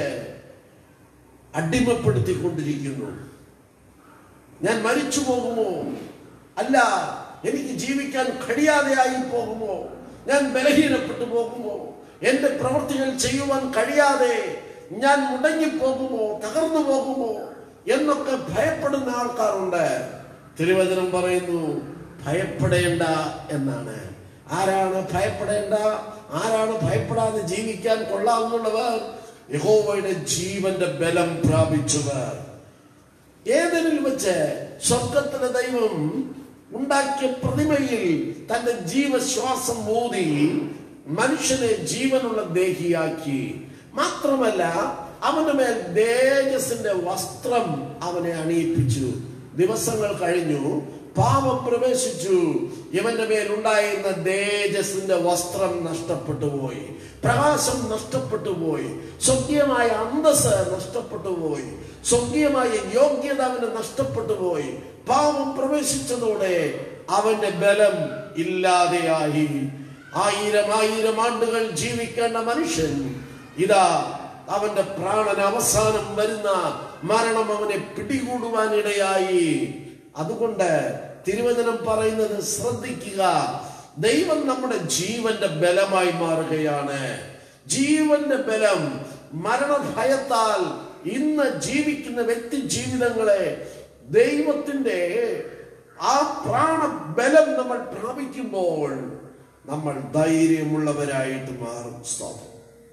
അടിമപ്പെടുത്തിക്കൊണ്ടിരിക്കുന്നു ഞാൻ മരിച്ചു പോകുമോ അല്ല എനിക്ക് ജീവിക്കാൻ കഴിയാതെയായി പോകുമോ ഞാൻ ബലഹീനപ്പെട്ടു പോകുമോ എന്റെ പ്രവൃത്തികൾ ചെയ്യുവാൻ കഴിയാതെ ഞാൻ മുടങ്ങിപ്പോകുമോ തകർന്നു പോകുമോ എന്നൊക്കെ ഭയപ്പെടുന്ന ആൾക്കാരുണ്ട് തിരുവചനം പറയുന്നു ഭയപ്പെടേണ്ട എന്നാണ് ആരാണ് ഭയപ്പെടേണ്ട ആരാണ് ഭയപ്പെടാതെ ജീവിക്കാൻ കൊള്ളാവുന്നവർ യഹോവയുടെ ജീവന്റെ ബലം പ്രാപിച്ചവർ ഏതെങ്കിലും വെച്ച് സ്വർഗത്തിലെ ദൈവം ഉണ്ടാക്കിയ പ്രതിമയിൽ തന്റെ ജീവശ്വാസം ഊതി മനുഷ്യനെ ജീവനുള്ള ദേഹിയാക്കി മാത്രമല്ല അവന്റെ മേൽ തേജസിന്റെ വസ്ത്രം അവനെ അണിയിപ്പിച്ചു ദിവസങ്ങൾ കഴിഞ്ഞു പാപം പ്രവേശിച്ചു ഇവന്റെ മേൽ ഉണ്ടായിരുന്ന തേജസിന്റെ വസ്ത്രം നഷ്ടപ്പെട്ടു പോയി പ്രകാശം നഷ്ടപ്പെട്ടു പോയി സ്വകീയമായ അന്തസ് നഷ്ടപ്പെട്ടു പോയി സ്വകീയമായ യോഗ്യത അവന് നഷ്ടപ്പെട്ടു പോയി പാപം പ്രവേശിച്ചതോടെ അവന്റെ ബലം ഇല്ലാതെയായി ആയിരം ആയിരം ആണ്ടുകൾ ജീവിക്കേണ്ട മനുഷ്യൻ ഇതാ അവന്റെ പ്രാണന അവസാനം വരുന്ന മരണം അവനെ പിടികൂടുവാനിടയായി അതുകൊണ്ട് തിരുവചനം പറയുന്നത് ശ്രദ്ധിക്കുക ദൈവം നമ്മുടെ ജീവന്റെ ബലമായി മാറുകയാണ് ജീവന്റെ ബലം മരണഭയത്താൽ ഇന്ന് ജീവിക്കുന്ന വ്യക്തി ജീവിതങ്ങളെ ദൈവത്തിന്റെ ആ പ്രാണബലം നമ്മൾ പ്രാപിക്കുമ്പോൾ നമ്മൾ ധൈര്യമുള്ളവരായിട്ട് മാറും സ്തോത്രം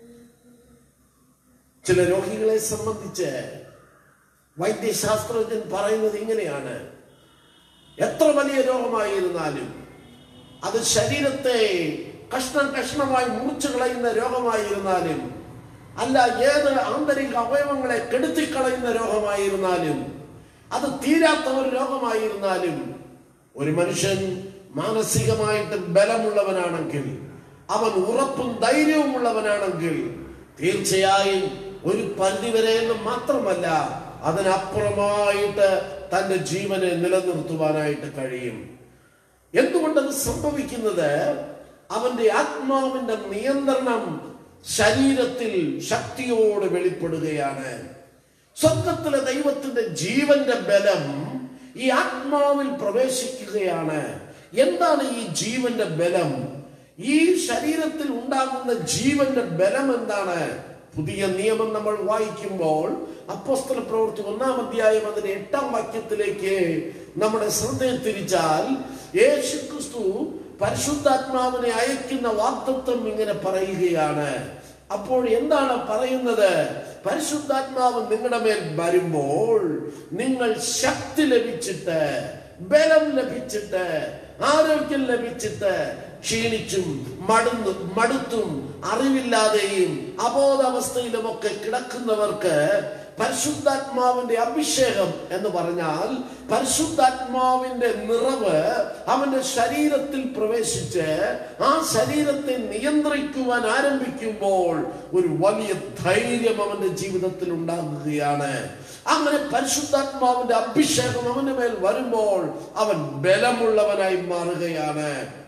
ചില രോഗികളെ സംബന്ധിച്ച് വൈദ്യശാസ്ത്രജ്ഞൻ പറയുന്നത് ഇങ്ങനെയാണ് എത്ര വലിയ രോഗമായിരുന്നാലും അത് ശരീരത്തെ കഷ്ണം കഷ്ണമായി മുറിച്ചു കളയുന്ന രോഗമായിരുന്നാലും അല്ല ഏത് ആന്തരിക അവയവങ്ങളെ കെടുത്തിക്കളയുന്ന രോഗമായിരുന്നാലും അത് തീരാത്ത ഒരു രോഗമായിരുന്നാലും ഒരു മനുഷ്യൻ മാനസികമായിട്ട് ബലമുള്ളവനാണെങ്കിൽ അവൻ ഉറപ്പും ധൈര്യവും ഉള്ളവനാണെങ്കിൽ തീർച്ചയായും ഒരു പരിധിവരെ എന്ന് മാത്രമല്ല അതിനപ്പുറമായിട്ട് തന്റെ ജീവനെ നിലനിർത്തുവാനായിട്ട് കഴിയും എന്തുകൊണ്ടത് സംഭവിക്കുന്നത് അവന്റെ ആത്മാവിന്റെ നിയന്ത്രണം ശരീരത്തിൽ ശക്തിയോട് വെളിപ്പെടുകയാണ് സ്വർഗത്തിലെ ദൈവത്തിന്റെ ജീവന്റെ ബലം ഈ ആത്മാവിൽ പ്രവേശിക്കുകയാണ് എന്താണ് ഈ ജീവന്റെ ബലം ഈ ശരീരത്തിൽ ഉണ്ടാകുന്ന ജീവന്റെ ബലം എന്താണ് പുതിയ നിയമം നമ്മൾ വായിക്കുമ്പോൾ അപ്പോസ്തല പ്രവൃത്തി ഒന്നാം അധ്യായം അതിന്റെ എട്ടാം വാക്യത്തിലേക്ക് നമ്മുടെ ശ്രദ്ധയെ തിരിച്ചാൽ യേശു ക്രിസ്തു പരിശുദ്ധാത്മാവിനെ അയക്കുന്ന വാക്തത്വം ഇങ്ങനെ പറയുകയാണ് അപ്പോൾ എന്താണ് പറയുന്നത് പരിശുദ്ധാത്മാവ് നിങ്ങളുടെ മേൽ വരുമ്പോൾ നിങ്ങൾ ശക്തി ലഭിച്ചിട്ട് ബലം ലഭിച്ചിട്ട് ആരോഗ്യം ലഭിച്ചിട്ട് ക്ഷീണിച്ചും മടുന്നു മടുത്തും അറിവില്ലാതെയും അബോധാവസ്ഥയിലും ഒക്കെ കിടക്കുന്നവർക്ക് പരിശുദ്ധാത്മാവിന്റെ അഭിഷേകം എന്ന് പറഞ്ഞാൽ പരിശുദ്ധാത്മാവിന്റെ നിറവ് അവന്റെ ശരീരത്തിൽ പ്രവേശിച്ച് ആ ശരീരത്തെ നിയന്ത്രിക്കുവാൻ ആരംഭിക്കുമ്പോൾ ഒരു വലിയ ധൈര്യം അവന്റെ ജീവിതത്തിൽ ഉണ്ടാകുകയാണ് അങ്ങനെ പരിശുദ്ധാത്മാവിന്റെ അഭിഷേകം അവന്റെ മേൽ വരുമ്പോൾ അവൻ ബലമുള്ളവനായി മാറുകയാണ്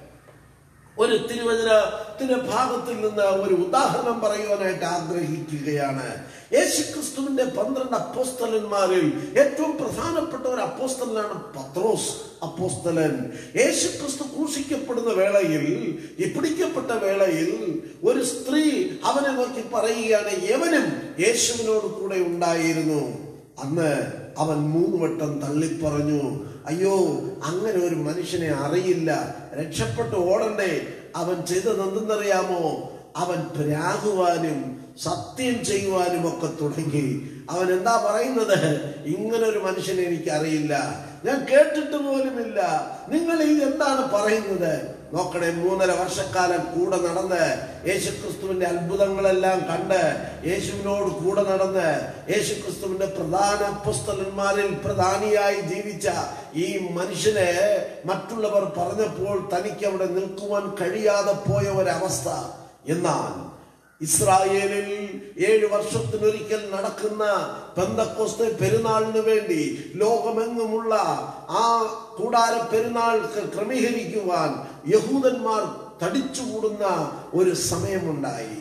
ഒരു തിരുവചനത്തിന്റെ ഭാഗത്തിൽ നിന്ന് ഒരു ഉദാഹരണം പറയുവാനായിട്ട് ആഗ്രഹിക്കുകയാണ് യേശുക്രിസ്തുവിന്റെ പന്ത്രണ്ട് അപ്പോസ്തലന്മാരിൽ ഏറ്റവും പ്രധാനപ്പെട്ട ഒരു അപ്പോസ്തലനാണ് പത്രോസ് അപ്പോസ്തലൻ യേശുക്രിസ്തു ക്രൂശിക്കപ്പെടുന്ന വേളയിൽ ഈ പിടിക്കപ്പെട്ട വേളയിൽ ഒരു സ്ത്രീ അവനെ നോക്കി പറയുകയാണ് യവനും യേശുവിനോട് കൂടെ ഉണ്ടായിരുന്നു അന്ന് അവൻ മൂന്ന് വട്ടം തള്ളിപ്പറഞ്ഞു അയ്യോ അങ്ങനെ ഒരു മനുഷ്യനെ അറിയില്ല രക്ഷപ്പെട്ട് ഓടണ്ടേ അവൻ ചെയ്തത് എന്തെന്നറിയാമോ അവൻ പ്രാകുവാനും സത്യം ചെയ്യുവാനും ഒക്കെ തുടങ്ങി അവൻ എന്താ പറയുന്നത് ഇങ്ങനെ ഒരു മനുഷ്യനെ എനിക്ക് അറിയില്ല ഞാൻ കേട്ടിട്ട് പോലുമില്ല നിങ്ങൾ ഇത് എന്താണ് പറയുന്നത് നോക്കണേ മൂന്നര വർഷക്കാലം കൂടെ നടന്ന് യേശുക്രിസ്തുവിന്റെ അത്ഭുതങ്ങളെല്ലാം കണ്ട് യേശുവിനോട് കൂടെ നടന്ന് യേശുക്രിസ്തുവിന്റെ പ്രധാന പുസ്തകന്മാരിൽ പ്രധാനിയായി ജീവിച്ച ഈ മനുഷ്യനെ മറ്റുള്ളവർ പറഞ്ഞപ്പോൾ തനിക്ക് അവിടെ നിൽക്കുവാൻ കഴിയാതെ പോയ ഒരവസ്ഥ എന്നാൽ ഇസ്രായേലിൽ ഏഴ് വർഷത്തിനൊരിക്കൽ നടക്കുന്ന പെന്തക്കോസ്തെ പെരുന്നാളിന് വേണ്ടി ലോകമെങ്ങുമുള്ള ആ കൂടാര പെരുന്നാൾ ക- ക്രമീകരിക്കുവാൻ യഹൂദന്മാർ തടിച്ചുകൂടുന്ന ഒരു സമയമുണ്ടായി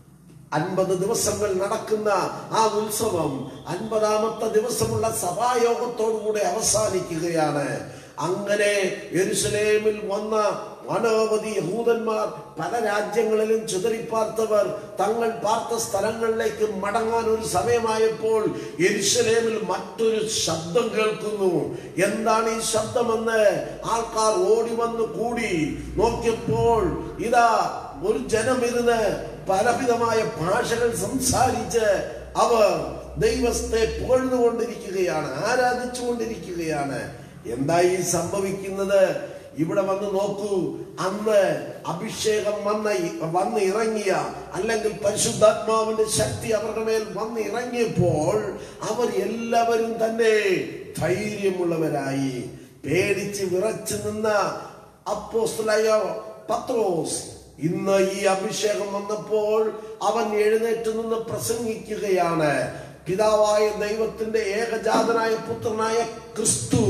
അൻപത് ദിവസങ്ങൾ നടക്കുന്ന ആ ഉത്സവം അൻപതാമത്തെ ദിവസമുള്ള സഭായോഗത്തോടുകൂടെ അവസാനിക്കുകയാണ് അങ്ങനെ യെരുസലേമിൽ വന്ന അനവധി യഹൂദന്മാർ പല രാജ്യങ്ങളിലും ചിതറിപ്പാർത്തവർ തങ്ങൾ പാർത്ത സ്ഥലങ്ങളിലേക്ക് മടങ്ങാൻ ഒരു സമയമായപ്പോൾ യെരുസലേമിൽ മറ്റൊരു ശബ്ദം കേൾക്കുന്നു എന്താണ് ഈ ശബ്ദമെന്ന് ആൾക്കാർ ഓടി വന്ന് കൂടി നോക്കിയപ്പോൾ ഇതാ ഒരു ജനമിരുന്ന് പലവിധമായ ഭാഷകൾ സംസാരിച്ച് അവർ ദൈവത്തെ പുകഴ്ന്നുകൊണ്ടിരിക്കുകയാണ് ആരാധിച്ചുകൊണ്ടിരിക്കുകയാണ് എന്താ ഈ സംഭവിക്കുന്നത് ഇവിടെ വന്ന് നോക്കൂ അന്ന് അഭിഷേകം വന്ന വന്ന് ഇറങ്ങിയ അല്ലെങ്കിൽ പരിശുദ്ധാത്മാവിന്റെ ശക്തി അവരുടെ മേൽ വന്ന് ഇറങ്ങിയപ്പോൾ അവർ എല്ലാവരും തന്നെ ധൈര്യമുള്ളവരായി പേടിച്ച് വിറച്ചു നിന്ന അപ്പോസ്തലായ പത്രോസ് ഇന്ന് ഈ അഭിഷേകം വന്നപ്പോൾ അവൻ എഴുന്നേറ്റ് നിന്ന് പ്രസംഗിക്കുകയാണ് പിതാവായ ദൈവത്തിന്റെ ഏകജാതനായ പുത്രനായ ക്രിസ്തു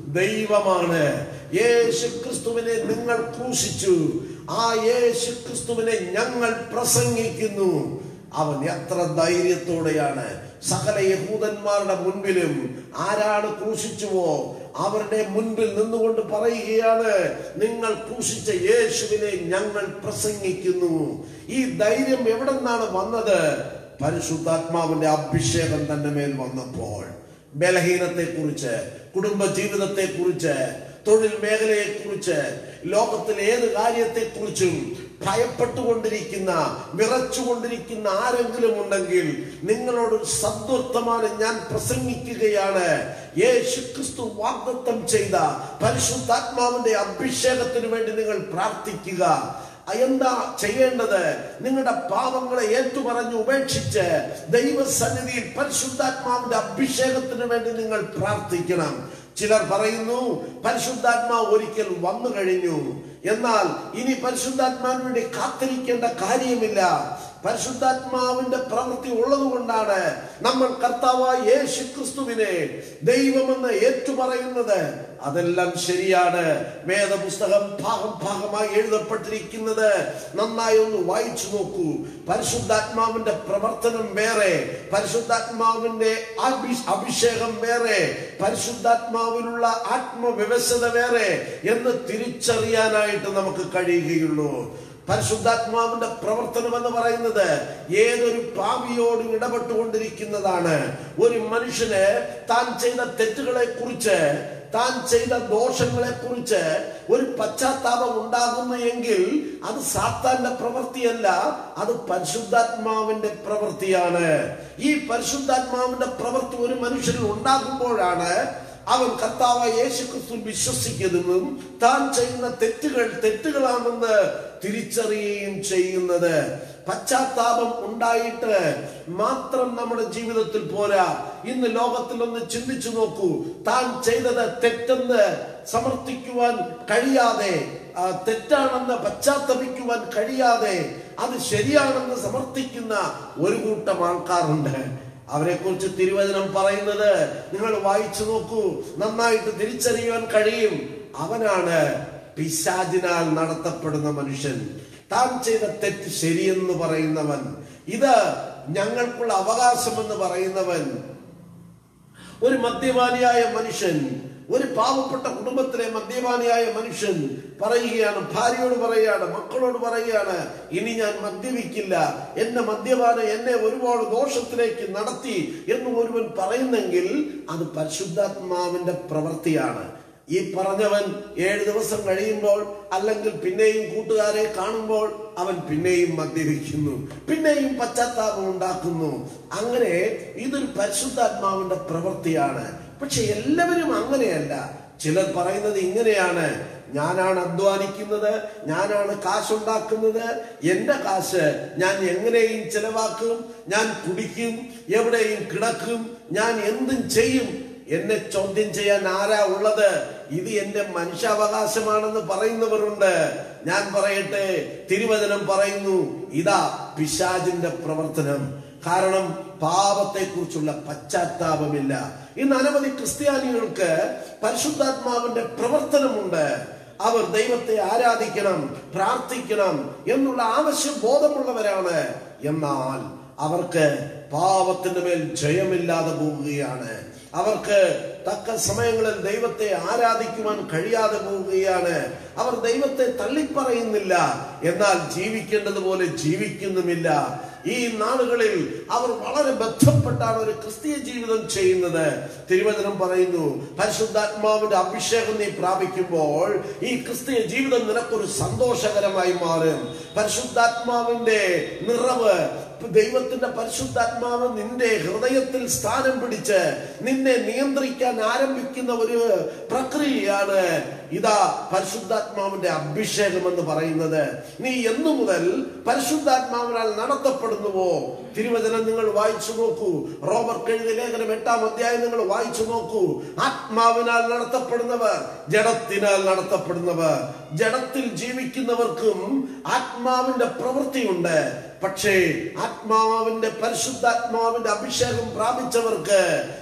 ദൈവമാണ് യേശു ക്രിസ്തുവിനെ നിങ്ങൾ ക്രൂശിച്ചു ആ യേശു ക്രിസ്തുവിനെ ഞങ്ങൾ പ്രസംഗിക്കുന്നു അവൻ എത്ര ധൈര്യത്തോടെയാണ് സകല യഹൂദന്മാരുടെ മുൻപിലും ആരാണ് ക്രൂശിച്ചുവോ അവരുടെ മുൻപിൽ നിന്നുകൊണ്ട് പറയുകയാണ് നിങ്ങൾ ക്രൂശിച്ച യേശുവിനെ ഞങ്ങൾ പ്രസംഗിക്കുന്നു ഈ ധൈര്യം എവിടെ നിന്നാണ് വന്നത് പരിശുദ്ധാത്മാവിന്റെ അഭിഷേകം തന്റെ മേൽ വന്നപ്പോൾ ബലഹീനത്തെ കുറിച്ച് കുടുംബ ജീവിതത്തെ കുറിച്ച് തൊഴിൽ മേഖലയെ കുറിച്ച് ലോകത്തിൽ ഏത് കാര്യത്തെ കുറിച്ചും ഭയപ്പെട്ടുകൊണ്ടിരിക്കുന്ന വിറച്ചുകൊണ്ടിരിക്കുന്ന ആരെങ്കിലും ഉണ്ടെങ്കിൽ നിങ്ങളോട് ഒരു സദ്വർത്തമാനം ഞാൻ പ്രസംഗിക്കുകയാണ് യേശു ക്രിസ്തു വാഗ്ദത്തം ചെയ്ത പരിശുദ്ധാത്മാവിന്റെ അഭിഷേകത്തിന് വേണ്ടി നിങ്ങൾ പ്രാർത്ഥിക്കുക എന്താ ചെയ്യേണ്ടത് നിങ്ങളുടെ പാപങ്ങളെ ഏറ്റുപറഞ്ഞ് ഉപേക്ഷിച്ച് ദൈവസന്നിധിയിൽ പരിശുദ്ധാത്മാവിന്റെ അഭിഷേകത്തിന് വേണ്ടി നിങ്ങൾ പ്രാർത്ഥിക്കണം ചിലർ പറയുന്നു പരിശുദ്ധാത്മാവ് ഒരിക്കൽ വന്നു കഴിഞ്ഞു എന്നാൽ ഇനി പരിശുദ്ധാത്മാവിന് വേണ്ടി കാത്തിരിക്കേണ്ട കാര്യമില്ല പരിശുദ്ധാത്മാവിന്റെ പ്രവൃത്തി ഉള്ളതുകൊണ്ടാണ് നമ്മൾ കർത്താവായ യേശു ക്രിസ്തുവിനെ ദൈവമെന്ന് ഏറ്റുപറയുന്നത് അതെല്ലാം ശരിയാണ് വേദപുസ്തകം ഭാഗം ഭാഗമായി എഴുതപ്പെട്ടിരിക്കുന്നത് നന്നായി ഒന്ന് വായിച്ചു നോക്കൂ പരിശുദ്ധാത്മാവിന്റെ പ്രവർത്തനം വേറെ പരിശുദ്ധാത്മാവിന്റെ അഭി- അഭിഷേകം വേറെ പരിശുദ്ധാത്മാവിലുള്ള ആത്മവ്യവസ്ഥത വേറെ എന്ന് തിരിച്ചറിയാനായിട്ട് നമുക്ക് കഴിയുകയുള്ളൂ പരിശുദ്ധാത്മാവിന്റെ പ്രവർത്തനം എന്ന് പറയുന്നത് ഏതൊരു പാപിയോടും ഇടപെട്ടുകൊണ്ടിരിക്കുന്നതാണ് ഒരു മനുഷ്യന് താൻ ചെയ്ത തെറ്റുകളെ കുറിച്ച് താൻ ചെയ്ത ദോഷങ്ങളെ കുറിച്ച് ഒരു പശ്ചാത്താപം ഉണ്ടാകുന്നു എങ്കിൽ അത് സാത്താന്റെ പ്രവൃത്തിയല്ല അത് പരിശുദ്ധാത്മാവിന്റെ പ്രവൃത്തിയാണ് ഈ പരിശുദ്ധാത്മാവിന്റെ പ്രവൃത്തി ഒരു മനുഷ്യനിൽ ഉണ്ടാകുമ്പോഴാണ് അവൻ കർത്താവ് യേശു ക്രിസ്തു വിശ്വസിക്കുന്നതും താൻ ചെയ്യുന്ന തെറ്റുകൾ തെറ്റുകളാണെന്ന് തിരിച്ചറിയുകയും ചെയ്യുന്നത് പശ്ചാത്താപം ഉണ്ടായിട്ട് മാത്രം നമ്മുടെ ജീവിതത്തിൽ പോരാ ഇന്ന് ലോകത്തിൽ ഒന്ന് ചിന്തിച്ചു നോക്കൂ താൻ ചെയ്തത് തെറ്റെന്ന് സമർത്ഥിക്കുവാൻ കഴിയാതെ ആ, തെറ്റാണെന്ന് പശ്ചാത്തപിക്കുവാൻ കഴിയാതെ അത് ശരിയാണെന്ന് സമർത്ഥിക്കുന്ന ഒരു കൂട്ടം ആൾക്കാരുണ്ട് അവരെ കുറിച്ച് തിരുവചനം പറയുന്നത് നിങ്ങൾ വായിച്ചു നോക്കൂ നന്നായിട്ട് തിരിച്ചറിയുവാൻ കഴിയും അവനാണ് പിശാചിനാൽ നടത്തപ്പെടുന്ന മനുഷ്യൻ താൻ ചെയ്ത തെറ്റ് ശരിയെന്ന് പറയുന്നവൻ ഇത് ഞങ്ങൾക്കുള്ള അവകാശമെന്ന് പറയുന്നവൻ ഒരു മദ്യപാനിയായ മനുഷ്യൻ ഒരു പാവപ്പെട്ട കുടുംബത്തിലെ മദ്യപാനിയായ മനുഷ്യൻ പറയുകയാണ് ഭാര്യയോട് പറയുകയാണ് മക്കളോട് പറയുകയാണ് ഇനി ഞാൻ മദ്യപിക്കില്ല എന്റെ മദ്യപാനം എന്നെ ഒരുപാട് ദോഷത്തിലേക്ക് നടത്തി എന്ന് ഒരുവൻ പറയുന്നെങ്കിൽ അത് പരിശുദ്ധാത്മാവിന്റെ പ്രവൃത്തിയാണ് ഈ പറഞ്ഞവൻ ഏഴ് ദിവസം കഴിയുമ്പോൾ അല്ലെങ്കിൽ പിന്നെയും കൂട്ടുകാരെ കാണുമ്പോൾ അവൻ പിന്നെയും മദ്യപിക്കുന്നു പിന്നെയും പശ്ചാത്താപം ഉണ്ടാക്കുന്നു അങ്ങനെ ഇതൊരു പരിശുദ്ധാത്മാവിന്റെ പ്രവൃത്തിയാണ് പക്ഷെ എല്ലാവരും അങ്ങനെയല്ല ചിലർ പറയുന്നത് ഇങ്ങനെയാണ് ഞാനാണ് അധ്വാനിക്കുന്നത് ഞാനാണ് കാശുണ്ടാക്കുന്നത് എന്റെ കാശ് ഞാൻ എങ്ങനെയും ചെലവാക്കും ഞാൻ കുടിക്കും എവിടെയും കിടക്കും ഞാൻ എന്തും ചെയ്യും എന്നെ ചോദ്യം ചെയ്യാൻ ആരാ ഉള്ളത് ഇത് എന്റെ മനുഷ്യാവകാശമാണെന്ന് പറയുന്നവരുണ്ട് ഞാൻ പറയട്ടെ തിരുവചനം പറയുന്നു ഇതാ പിശാചിന്റെ പ്രവർത്തനം കാരണം പാപത്തെക്കുറിച്ചുള്ള പശ്ചാത്താപമില്ല ഇന്ന് അനവധി ക്രിസ്ത്യാനികൾക്ക് പരിശുദ്ധാത്മാവിന്റെ പ്രവർത്തനമുണ്ട് അവർ ദൈവത്തെ ആരാധിക്കണം പ്രാർത്ഥിക്കണം എന്നുള്ള ആവശ്യം ബോധമുള്ളവരാണ് എന്നാൽ അവർക്ക് പാപത്തിന്റെ മേൽ ജയമില്ലാതെ പോവുകയാണ് അവർക്ക് തക്ക സമയങ്ങളിൽ ദൈവത്തെ ആരാധിക്കുവാൻ കഴിയാതെ പോവുകയാണ് അവർ ദൈവത്തെ തള്ളിപ്പറയുന്നില്ല എന്നാൽ ജീവിക്കേണ്ടതുപോലെ ജീവിക്കുന്നുമില്ല ഈ നാളുകളിൽ അവർ വളരെ ബന്ധപ്പെട്ടാണ് ഒരു ക്രിസ്തീയ ജീവിതം ചെയ്യുന്നത് തിരുവചനം പറയുന്നു പരിശുദ്ധാത്മാവിന്റെ അഭിഷേകം നീ പ്രാപിക്കുമ്പോൾ ഈ ക്രിസ്തീയ ജീവിതം നിനക്കൊരു സന്തോഷകരമായി മാറും പരിശുദ്ധാത്മാവിന്റെ നിറവ് ദൈവത്തിന്റെ പരിശുദ്ധാത്മാവ് നിന്റെ ഹൃദയത്തിൽ സ്ഥാനം പിടിച്ച് നിന്നെ നിയന്ത്രിക്കാൻ ആരംഭിക്കുന്ന ഒരു പ്രക്രിയയാണ് ഇതാ പരിശുദ്ധാത്മാവിന്റെ അഭിഷേകം എന്ന് പറയുന്നത് നീ എന്നു മുതൽ പരിശുദ്ധാത്മാവിനാൽ നടത്തപ്പെടുന്നുവോ തിരുവചനം നിങ്ങൾ വായിച്ചു നോക്കൂ റോബർട്ട് എഴുതിയ ലേഖനം എട്ടാം അധ്യായം നിങ്ങൾ വായിച്ചു നോക്കൂ ആത്മാവിനാൽ നടത്തപ്പെടുന്നവർ ജഡത്തിനാൽ നടത്തപ്പെടുന്നവർ ജഡത്തിൽ ജീവിക്കുന്നവർക്കും ആത്മാവിന്റെ പ്രവൃത്തിയുണ്ട് പക്ഷേ ആത്മാവിന്റെ പരിശുദ്ധാത്മാവിന്റെ അഭിഷേകം പ്രാപിച്ചവർക്ക്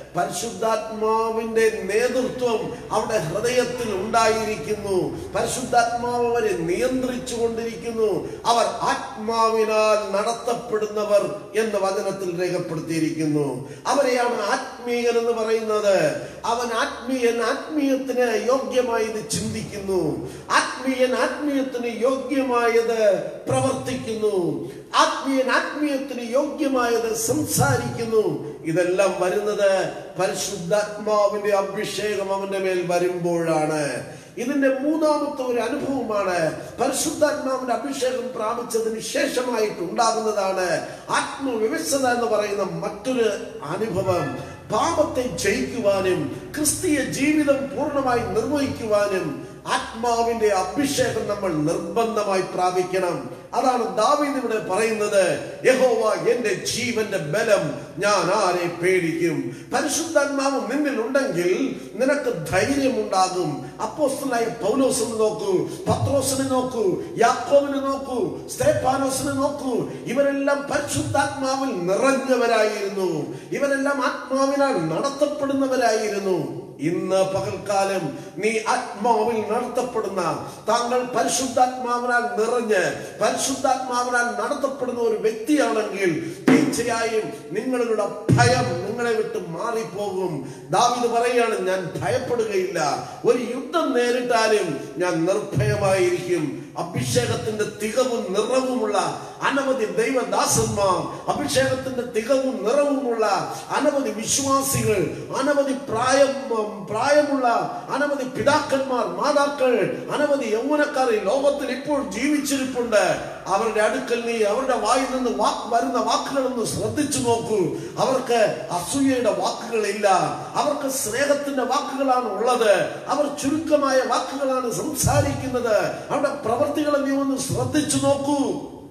പരിശുദ്ധാത്മാവിന്റെ നേതൃത്വം അവിടെ ഹൃദയത്തിൽ ഉണ്ടായിരിക്കുന്നു പരിശുദ്ധാത്മാവ് അവരെ നിയന്ത്രിച്ചു കൊണ്ടിരിക്കുന്നു അവർ ആത്മാവിനാൽ നടത്തപ്പെടുന്നവർ എന്ന് വചനത്തിൽ രേഖപ്പെടുത്തിയിരിക്കുന്നു അവരെയാണ് ആത്മീയൻ എന്ന് പറയുന്നത് അവൻ ആത്മീയൻ ആത്മീയത്തിന് യോഗ്യമായത് ചിന്തിക്കുന്നു ആത്മീയൻ ആത്മീയത്തിന് യോഗ്യമായത് പ്രവർത്തിക്കുന്നു ആത്മീയൻ ആത്മീയത്തിന് യോഗ്യമായത് സംസാരിക്കുന്നു ഇതെല്ലാം വരുന്നത് പരിശുദ്ധാത്മാവിന്റെ അഭിഷേകം അവന്റെ മേൽ വരുമ്പോഴാണ് ഇതിന്റെ മൂന്നാമത്തെ ഒരു അനുഭവമാണ് പരിശുദ്ധാത്മാവിന്റെ അഭിഷേകം പ്രാപിച്ചതിന് ശേഷമായിട്ട് ഉണ്ടാകുന്നതാണ് ആത്മവിവശത എന്ന് പറയുന്ന മറ്റൊരു അനുഭവം പാപത്തെ ജയിക്കുവാനും ക്രിസ്തീയ ജീവിതം പൂർണ്ണമായി നിർവഹിക്കുവാനും ആത്മാവിന്റെ അഭിഷേകം നമ്മൾ നിർബന്ധമായി പ്രാപിക്കണം അതാണ് ദാവീദ് ഇവിടെ പറയുന്നത് യഹോവ എന്റെ ജീവന്റെ ബലം ഞാൻ ആരെ പേടിക്കും പരിശുദ്ധാത്മാവ് നിന്നിൽ ഉണ്ടെങ്കിൽ നിനക്ക് ധൈര്യമുണ്ടാകും അപ്പോസ്തലായ പൗലോസിനെ നോക്കൂ പത്രോസിനെ നോക്കൂ യാക്കോവിനെ നോക്കൂ സ്തേപ്പാനോസിനെ നോക്കൂ ഇവരെല്ലാം പരിശുദ്ധാത്മാവിൽ നിറഞ്ഞവരായിരുന്നു ഇവരെല്ലാം ആത്മാവിനാൽ നടത്തപ്പെടുന്നവരായിരുന്നു ഇന്ന് പകൽക്കാലം നീ ആത്മാവിൽ നടത്തപ്പെടുന്ന താങ്കൾ പരിശുദ്ധാത്മാവിനാൽ നിറഞ്ഞ് പരിശുദ്ധാത്മാവിനാൽ നടത്തപ്പെടുന്ന ഒരു വ്യക്തിയാണെങ്കിൽ തീർച്ചയായും നിങ്ങളുടെ ഭയം നിങ്ങളെ വിട്ട് മാറിപ്പോകും ദാവിദ് പറയുകയാണ് ഞാൻ ഭയപ്പെടുകയില്ല ഒരു യുദ്ധം നേരിട്ടാലും ഞാൻ നിർഭയമായിരിക്കും അഭിഷേകത്തിന്റെ തികവും നിറവുമുള്ള അനവധി ദൈവദാസന്മാർ അഭിഷേകത്തിന്റെ തികവും നിറവുമുള്ള അനവധി വിശ്വാസികൾ അനവധി പ്രായം പ്രായമുള്ള അനവധി പിതാക്കന്മാർ മാതാക്കൾ അനവധി യൗവനക്കാർ ഈ ലോകത്തിൽ ഇപ്പോൾ ജീവിച്ചിരിപ്പുണ്ട് അവരുടെ അടുക്കൽ നീ അവരുടെ വായിൽ നിന്ന് വാക്ക് വരുന്ന വാക്കുകളൊന്ന് ശ്രദ്ധിച്ചു നോക്കൂ അവർക്ക് അസൂയയുടെ വാക്കുകളില്ല അവർക്ക് സ്നേഹത്തിന്റെ വാക്കുകളാണ് ഉള്ളത് അവർ ചുരുക്കമായ വാക്കുകളാണ് സംസാരിക്കുന്നത് അവരുടെ പ്രവർത്തികളെ നീ ഒന്ന് ശ്രദ്ധിച്ചു നോക്കൂ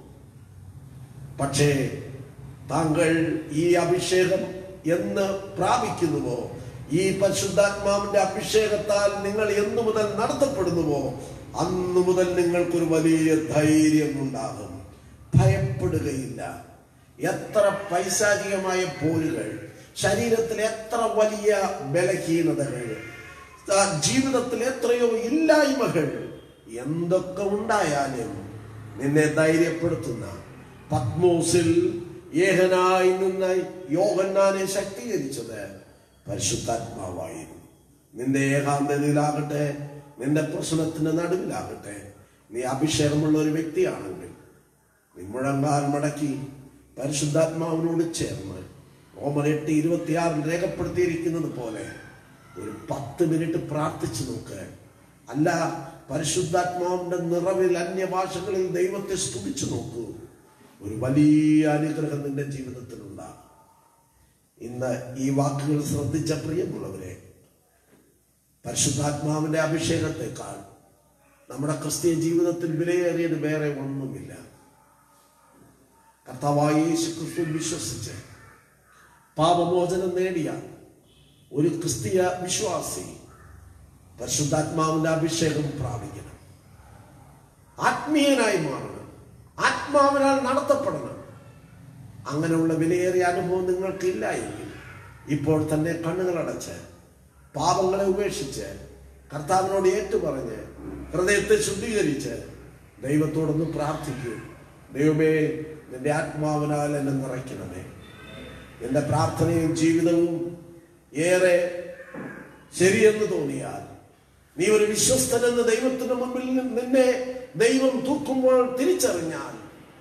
പക്ഷേ താങ്കൾ ഈ അഭിഷേകം എന്ന് പ്രാപിക്കുന്നുവോ ഈ പരിശുദ്ധാത്മാവിന്റെ അഭിഷേകത്താൽ നിങ്ങൾ എന്നു മുതൽ നടത്തപ്പെടുന്നുവോ അന്നു മുതൽ നിങ്ങൾക്കൊരു വലിയ ധൈര്യം ഉണ്ടാകും ഭയപ്പെടുകയില്ല എത്ര പൈശാചികമായ പോരുകൾ ശരീരത്തിൽ എത്ര വലിയ ബലഹീനതകൾ ആ, ജീവിതത്തിൽ എത്രയോ ഇല്ലായ്മകൾ എന്തൊക്കെ ഉണ്ടായാലും നിന്നെ ധൈര്യപ്പെടുത്തുന്ന പത്മോസിൽ ഏകനായി നിന്ന യോഹന്നാനെ ശക്തീകരിച്ചത് പരിശുദ്ധാത്മാവായിരുന്നു നിന്റെ ഏകാന്തതയിലാകട്ടെ നിന്റെ പ്രശ്നത്തിന്റെ നടുവിലാകട്ടെ നീ അഭിഷേകമുള്ള ഒരു വ്യക്തിയാണെങ്കിൽ നീ മുഴങ്കാൽ മടക്കി പരിശുദ്ധാത്മാവിനോട് ചേർന്ന് ഓമർ എട്ട് ഇരുപത്തിയാറിൽ രേഖപ്പെടുത്തിയിരിക്കുന്നത് പോലെ ഒരു പത്ത് മിനിറ്റ് പ്രാർത്ഥിച്ചു നോക്ക് അല്ല പരിശുദ്ധാത്മാവിന്റെ നിറവിൽ അന്യഭാഷകളിൽ ദൈവത്തെ സ്തുതിച്ചു നോക്കൂ ഒരു വലിയ അനുഗ്രഹം നിന്റെ ജീവിതത്തിലുണ്ടാകും ഇന്ന് ഈ വാക്കുകൾ ശ്രദ്ധിച്ച പ്രിയമുള്ളവരെ പരിശുദ്ധാത്മാവിന്റെ അഭിഷേകത്തെക്കാൾ നമ്മുടെ ക്രിസ്തീയ ജീവിതത്തിൽ വിലയേറിയത് വേറെ ഒന്നുമില്ല കർത്താവായ യേശു ക്രിസ്തു വിശ്വസിച്ച് പാപമോചനം നേടിയ ഒരു ക്രിസ്തീയ വിശ്വാസി പരിശുദ്ധാത്മാവിന്റെ അഭിഷേകം പ്രാപിക്കണം ആത്മീയനായി മാറണം ആത്മാവിനാൽ നടത്തപ്പെടണം അങ്ങനെയുള്ള വിലയേറിയ അനുഭവം നിങ്ങൾക്കില്ല എങ്കിൽ ഇപ്പോൾ തന്നെ കണ്ണുകളടച്ച് പാപങ്ങളെ ഉപേക്ഷിച്ച് കർത്താവിനോട് ഏറ്റുപറഞ്ഞ് ഹൃദയത്തെ ശുദ്ധീകരിച്ച് ദൈവത്തോടൊന്ന് പ്രാർത്ഥിക്കൂ ദൈവമേ നിന്റെ ആത്മാവിനാൽ എന്നെ നിറയ്ക്കണമേ എൻ്റെ പ്രാർത്ഥനയും ജീവിതവും ഏറെ ശരിയെന്ന് തോന്നിയാൽ നീ ഒരു വിശ്വസ്തനെന്ന് ദൈവത്തിന് മുമ്പിൽ നിന്നെ ദൈവം തൂക്കുമ്പോൾ തിരിച്ചറിഞ്ഞാൽ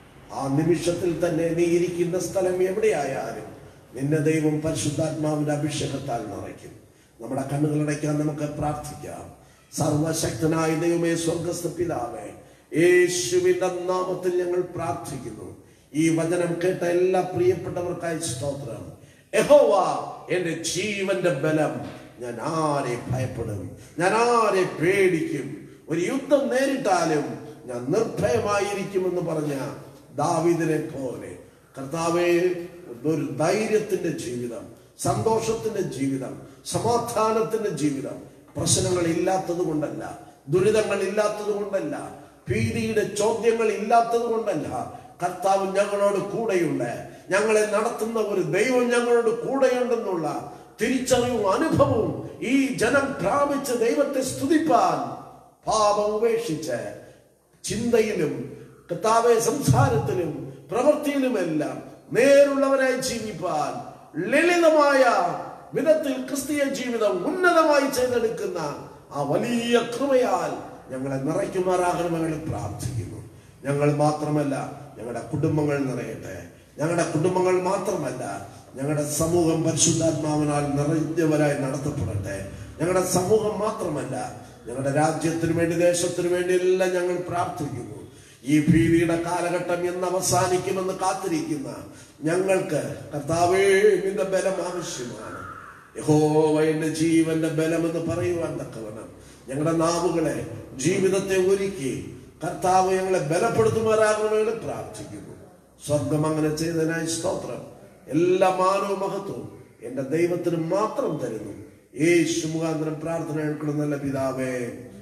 ആ നിമിഷത്തിൽ തന്നെ നീ ഇരിക്കുന്ന സ്ഥലം എവിടെയായാലും നിന്നെ ദൈവം പരിശുദ്ധാത്മാവിന്റെ അഭിഷേകത്താൽ നിറയ്ക്കും നമ്മുടെ കണ്ണുകളടയ്ക്കാൻ നമുക്ക് പ്രാർത്ഥിക്കാം സർവശക്തനായ ദൈവമേ സ്വർഗസ്ഥ പിതാവേ യേശുവിന്റെ നാമത്തിൽ ഞങ്ങൾ പ്രാർത്ഥിക്കുന്നു ഈ വചനം കേട്ട എല്ലാ പ്രിയപ്പെട്ടവർക്കായി സ്തോത്രം യഹോവ എന്റെ ജീവന്റെ ബലം ഞാൻ ആരെ ഭയപ്പെടും ഞാൻ ആരെ പേടിക്കും ഒരു യുദ്ധം നേരിട്ടാലും ഞാൻ നിർഭയമായിരിക്കുമെന്ന് പറഞ്ഞ ദാവിദിനെ പോലെ കർത്താവേ ഒരു ധൈര്യത്തിന്റെ ജീവിതം സന്തോഷത്തിന്റെ ജീവിതം സമാധാനത്തിന്റെ ജീവിതം പ്രശ്നങ്ങൾ ഇല്ലാത്തത് കൊണ്ടല്ല ദുരിതങ്ങൾ ഇല്ലാത്തത് കൊണ്ടല്ല ഭീതിയുടെ ചോദ്യങ്ങൾ ഇല്ലാത്തത് കൊണ്ടല്ല കർത്താവ് ഞങ്ങളോട് കൂടെയുണ്ട് ഞങ്ങളെ നടത്തുന്ന ഒരു ദൈവം ഞങ്ങളോട് കൂടെയുണ്ടെന്നുള്ള തിരിച്ചറിവും അനുഭവവും ഈ ജനം പ്രാപിച്ച് ദൈവത്തെ സ്തുതിപ്പാൻ പാപം ഉപേക്ഷിച്ച് ചിന്തയിലും കർത്താവെ സംസാരത്തിലും പ്രവൃത്തിയിലുമെല്ലാം നേരുള്ളവരായി ജീവിപ്പാൻ ലളിതമായ വിധത്തിൽ ക്രിസ്തീയ ജീവിതം ഉന്നതമായി ചെയ്തെടുക്കുന്ന ആ വലിയ കൃപയാൽ ഞങ്ങളെ നിറയ്ക്കുമാറാകണമെന്ന് പ്രാർത്ഥിക്കുന്നു ഞങ്ങൾ മാത്രമല്ല ഞങ്ങളുടെ കുടുംബങ്ങൾ നിറയട്ടെ ഞങ്ങളുടെ കുടുംബങ്ങൾ മാത്രമല്ല ഞങ്ങളുടെ സമൂഹം പരിശുദ്ധാത്മാവിനാൽ നിറഞ്ഞവരായി നടത്തപ്പെടട്ടെ ഞങ്ങളുടെ സമൂഹം മാത്രമല്ല ഞങ്ങളുടെ രാജ്യത്തിന് വേണ്ടി ദേശത്തിന് വേണ്ടി എല്ലാം ഞങ്ങൾ പ്രാർത്ഥിക്കുന്നു ഈ ഭീതിയുടെ കാലഘട്ടം എന്ന് അവസാനിക്കുമെന്ന് കാത്തിരിക്കുന്ന ഞങ്ങൾക്ക് കർത്താവേ നിന്റെ ബലം ആവശ്യമാണ് യഹോവ എന്റെ ജീവന്റെ ബലമെന്ന് പറയുവാൻ തക്കവണ്ണം ഞങ്ങളുടെ നാവുകളെ ജീവിതത്തെ ഒരുക്കി കർത്താവ് ഞങ്ങളെ ബലപ്പെടുത്തുമാറാകണമെന്ന് പ്രാർത്ഥിക്കുന്നു സ്വർഗം അങ്ങനെ ചെയ്തതിനായി സ്തോത്രം എല്ലാ മാനവ മഹത്വവും എന്റെ ദൈവത്തിന് മാത്രം തരുന്നു യേശു മുഖാന്തരം പ്രാർത്ഥന കേൾക്കുന്ന നല്ല പിതാവേ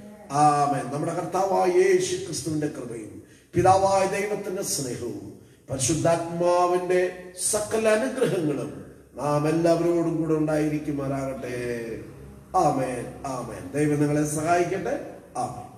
ആമേൻ നമ്മുടെ കർത്താവായ യേശു ക്രിസ്തുവിന്റെ കൃപയും പിതാവായ ദൈവത്തിന്റെ സ്നേഹവും പരിശുദ്ധാത്മാവിന്റെ സകല അനുഗ്രഹങ്ങളും നാം എല്ലാവരോടും കൂടെ ഉണ്ടായിരിക്കുമാറാകട്ടെ ആമേൻ ആമേൻ ദൈവം നിങ്ങളെ സഹായിക്കട്ടെ ആമേൻ